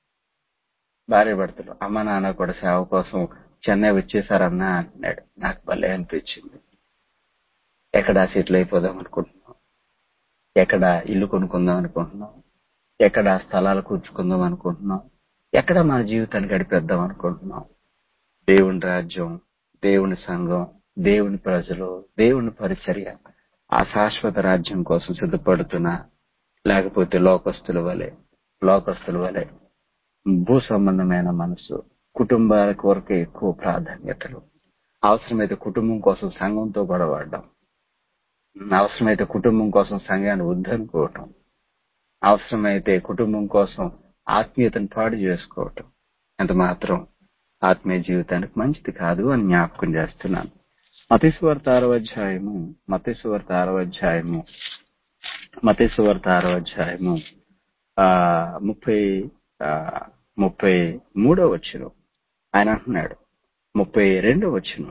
భార్య భర్తలు అమ్మ నాన్న కూడా సేవ కోసం చెన్నై వచ్చేసారన్నా అంటున్నాడు నాకు భలే అనిపించింది ఎక్కడ సెటిల్ అయిపోదాం అనుకుంటున్నాం ఎక్కడ ఇల్లు కొనుక్కుందాం అనుకుంటున్నాం ఎక్కడ స్థలాలు కూర్చుకుందాం అనుకుంటున్నాం ఎక్కడ మన జీవితాన్ని గడిపేద్దాం అనుకుంటున్నాం దేవుని రాజ్యం దేవుని సంఘం దేవుని ప్రజలు దేవుని పరిచర్య ఆ శాశ్వత రాజ్యం కోసం సిద్ధపడుతున్నా లేకపోతే లోకస్తుల వలె లోకస్తుల వలె భూ సంబంధమైన మనసు కుటుంబాల కొరకే ఎక్కువ ప్రాధాన్యతలు అవసరమైతే కుటుంబం కోసం సంఘంతో గొడవడడం అవసరమైతే కుటుంబం కోసం సంఘాన్ని వద్దనుకోవటం అవసరమైతే కుటుంబం కోసం ఆత్మీయతను పాడు చేసుకోవటం ఎంత మాత్రం ఆత్మీయ జీవితానికి మంచిది కాదు అని జ్ఞాపకం చేస్తున్నాను మతేశ్వర్త ఆరో అధ్యాయము మతేశ్వర్త ఆరో అధ్యాయము మతేశ్వర్త ఆరో అధ్యాయము ఆ ముప్పై ఆ, ముప్పై మూడో వచ్చును ఆయన అంటున్నాడు ముప్పై రెండో వచ్చును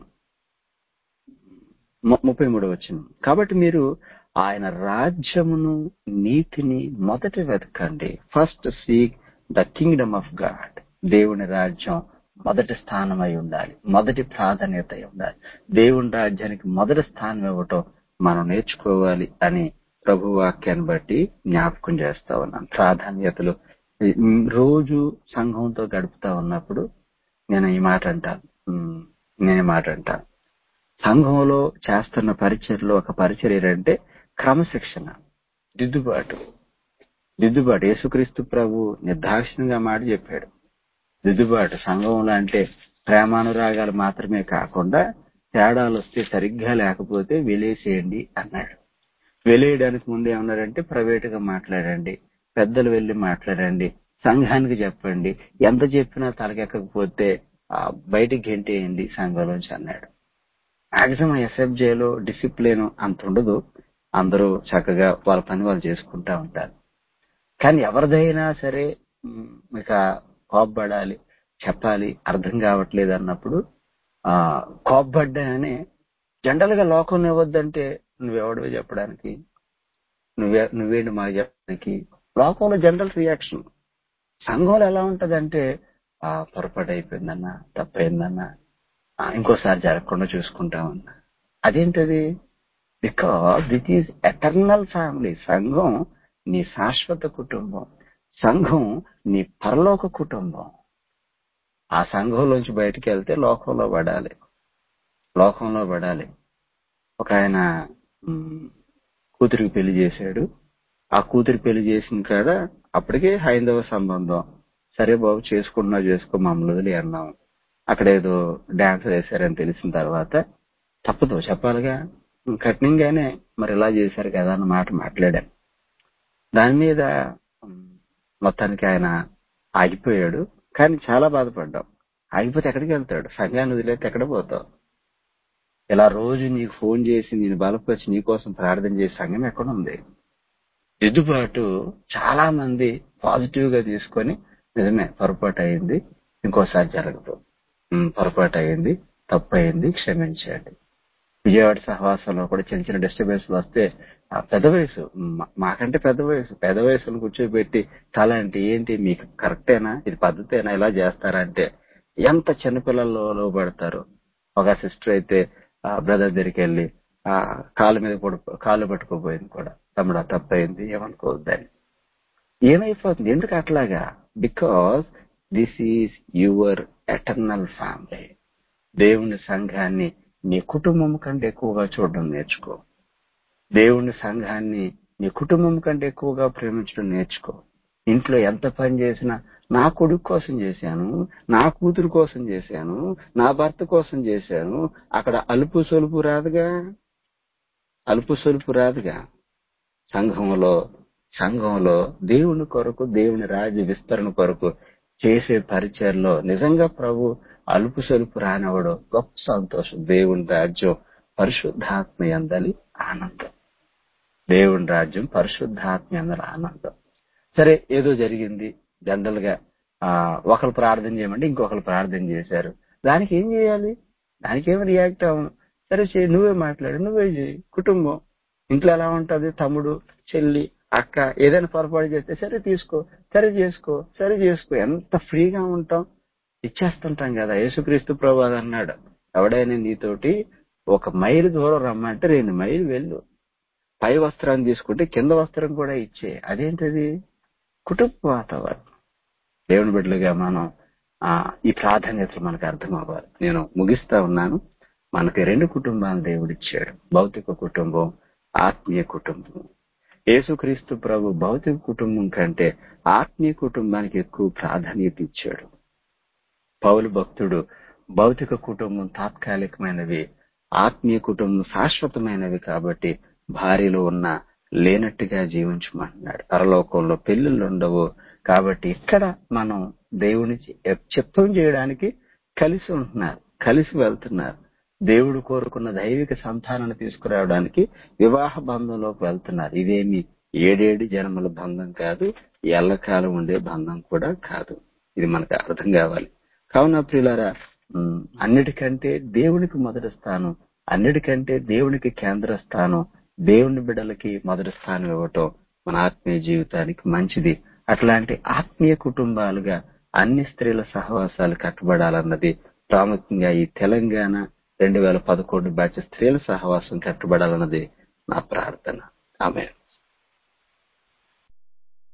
ము- ముప్పై మూడో వచ్చును కాబట్టి మీరు ఆయన రాజ్యమును నీతిని మొదట వెతకండి first seek the kingdom of God దేవుని రాజ్యం మొదటి స్థానం అయి ఉండాలి మొదటి ప్రాధాన్యత అయి ఉండాలి దేవుని రాజ్యానికి మొదటి స్థానం ఇవ్వటం మనం నేర్చుకోవాలి అని ప్రభు వాక్యాన్ని బట్టి జ్ఞాపకం చేస్తా ఉన్నాను ప్రాధాన్యతలు ఉమ్, రోజు సంఘంతో గడుపుతా ఉన్నప్పుడు నేను ఈ మాట అంటాను ఉమ్, నేను ఈ మాట అంటాను సంఘంలో చేస్తున్న పరిచర్లో ఒక పరిచర్య అంటే క్రమశిక్షణ దిద్దుబాటు దిద్దుబాటు యేసుక్రీస్తు ప్రభు నిర్దాక్షిణ్యంగా మాట చెప్పాడు దిద్దుబాటు సంఘంలో అంటే ప్రేమానురాగాలు మాత్రమే కాకుండా తేడాలు వస్తే సరిగ్గా లేకపోతే వెలేసేయండి అన్నాడు వెలేయడానికి ముందు ఏమన్నారంటే ప్రైవేట్ గా మాట్లాడండి పెద్దలు వెళ్లి మాట్లాడండి సంఘానికి చెప్పండి ఎంత చెప్పినా తలకెక్కకపోతే ఆ, బయటికి గెంటేయండి సంఘంలోంచి అన్నాడు మాక్సిమం ఎస్ఎఫ్జేలో డిసిప్లిన్ అంత ఉండదు అందరూ చక్కగా వాళ్ళ పని వాళ్ళు చేసుకుంటా ఉంటారు కానీ ఎవరిదైనా సరే మ్, ఇక కోప్పడాలి చెప్పాలి అర్థం కావట్లేదు అన్నప్పుడు ఆ కోప్పడ్డానే జనరల్ గా లోకం ఇవ్వద్దంటే నువ్వెవడివి చెప్పడానికి నువ్వే నువ్వేంటి మాకు చెప్పడానికి లోకంలో జనరల్ రియాక్షన్ సంఘంలో ఎలా ఉంటదంటే ఆ పొరపాటు అయిపోయిందన్నా తప్పైందన్నా ఆ, ఇంకోసారి జరగకుండా చూసుకుంటామన్నా అదేంటది because it is eternal family సంఘం నీ శాశ్వత కుటుంబం సంఘం నీ పరలోక కుటుంబం ఆ సంఘంలోంచి బయటికి వెళ్తే లోకంలో పడాలి లోకంలో పడాలి ఒక ఆయన మ్, కూతురికి పెళ్లి చేశాడు ఆ కూతురి పెళ్లి చేసిన కాడ అప్పటికే హైందవ సంబంధం సరే బాబు చేసుకున్నా చేసుకో మమ్మల్ని వదిలి అన్నాం అక్కడ ఏదో డాన్స్ వేశారని తెలిసిన తర్వాత తప్పదు చెప్పాలిగా కఠినంగానే మరి ఇలా చేశారు కదా అన్న మాట మాట్లాడాను దాని మీద ఉమ్, మొత్తానికి ఆయన ఆగిపోయాడు కానీ చాలా బాధపడ్డాం ఆగిపోతే ఎక్కడికి వెళ్తాడు సంఘాన్ని వదిలేస్తే ఎక్కడ పోతావు ఇలా రోజు నీకు ఫోన్ చేసి నేను బలపరిచి నీకోసం ప్రార్థన చేసే సంఘం ఎక్కడ ఉంది దిద్దుబాటు చాలా మంది పాజిటివ్ గా తీసుకొని నిజమే పొరపాటు అయింది ఇంకోసారి జరగదు ఉమ్, పొరపాటు అయింది తప్పు అయింది క్షమించండి విజయవాడ సహవాసంలో కూడా చిన్న చిన్న డిస్టర్బెన్స్ వస్తే ఆ పెద్ద వయసు మా- మాకంటే పెద్ద వయసు పెద్ద వయసును కూర్చోబెట్టి తల అంటే ఏంటి మీకు కరెక్టేనా ఇది పద్ధతేనా ఇలా చేస్తారా అంటే ఎంత చిన్నపిల్లల్లో లోపడతారు ఒక సిస్టర్ అయితే ఆ బ్రదర్ దగ్గరికి వెళ్ళి ఆ కాలు మీద పడుకో కాళ్ళు పట్టుకోపోయింది కూడా తమ్ముడు ఆ తప్పైంది ఏమనుకోవద్దని ఏమైపోతుంది ఎందుకు అట్లాగా because this is your eternal family దేవుని సంఘాన్ని నీ కుటుంబం కంటే ఎక్కువగా చూడడం నేర్చుకో దేవుని సంఘాన్ని నీ కుటుంబం కంటే ఎక్కువగా ప్రేమించడం నేర్చుకో ఇంట్లో ఎంత పని చేసినా నా కొడుకు కోసం చేశాను నా కూతురు కోసం చేశాను నా భర్త కోసం చేశాను అక్కడ అలుపు సొలుపు రాదుగా అలుపు సొలుపు రాదుగా సంఘంలో సంఘంలో దేవుని కొరకు దేవుని రాజ్య విస్తరణ కొరకు చేసే పరిచయలో నిజంగా ప్రభు అలుపు సొలుపు రానివాడు గొప్ప సంతోషం దేవుని రాజ్యం పరిశుద్ధాత్మ ఎందలి ఆనందం దేవుని రాజ్యం పరిశుద్ధాత్మ ఎందలి ఆనందం సరే ఏదో జరిగింది జనరల్ గా ఆ ఒకరు ప్రార్థన చేయమంటే ఇంకొకరు ప్రార్థన చేశారు దానికి ఏం చేయాలి దానికి ఏమి రియాక్ట్ అవ్వను సరే చేయి నువ్వే మాట్లాడు నువ్వే చేయి కుటుంబం ఇంట్లో ఎలా ఉంటది తమ్ముడు చెల్లి అక్క ఏదైనా పొరపాటు చేస్తే సరే తీసుకో సరే చేసుకో సరే చేసుకో ఎంత ఫ్రీగా ఉంటాం ఇచ్చేస్తుంటాం కదా యేసుక్రీస్తు ప్రభు అది అన్నాడు ఎవడైనా నీతోటి ఒక మైలు దూరం రమ్మంటే రెండు మైలు వెళ్ళు పై వస్త్రాన్ని తీసుకుంటే కింద వస్త్రం కూడా ఇచ్చే అదేంటది కుటుంబ వాతావరణం దేవుని బిడ్డలుగా మనం ఆ ఈ ప్రాధాన్యతలు మనకు అర్థం అవ్వాలి నేను ముగిస్తా ఉన్నాను మనకి రెండు కుటుంబాలు దేవుడిచ్చాడు భౌతిక కుటుంబం ఆత్మీయ కుటుంబం యేసుక్రీస్తు ప్రభు భౌతిక కుటుంబం కంటే ఆత్మీయ కుటుంబానికి ఎక్కువ ప్రాధాన్యత ఇచ్చాడు పౌలు భక్తుడు భౌతిక కుటుంబం తాత్కాలికమైనవి ఆత్మీయ కుటుంబం శాశ్వతమైనవి కాబట్టి భార్యలో ఉన్న లేనట్టుగా జీవించమంటున్నాడు పరలోకంలో పెళ్లిళ్ళు ఉండవు కాబట్టి ఇక్కడ మనం దేవుని చిత్తం చేయడానికి కలిసి ఉంటున్నారు కలిసి వెళ్తున్నారు దేవుడు కోరుకున్న దైవిక సంతానాన్ని తీసుకురావడానికి వివాహ బంధంలోకి వెళ్తున్నారు ఇదేమి ఏడేడు జన్మల బంధం కాదు ఎల్లకాలం ఉండే బంధం కూడా కాదు ఇది మనకు అర్థం కావాలి కావున ప్రియులారా ఉమ్, అన్నిటికంటే దేవునికి మొదటి స్థానం అన్నిటికంటే దేవునికి కేంద్ర స్థానం దేవుని బిడ్డలకి మొదటి స్థానం ఇవ్వటం మన ఆత్మీయ జీవితానికి మంచిది అట్లాంటి ఆత్మీయ కుటుంబాలుగా అన్ని స్త్రీల సహవాసాలు కట్టబడాలన్నది ప్రాముఖ్యంగా ఈ తెలంగాణ రెండు వేల పదకొండు బ్యాచ్ స్త్రీల సహవాసం కట్టబడాలన్నది నా ప్రార్థన ఆమె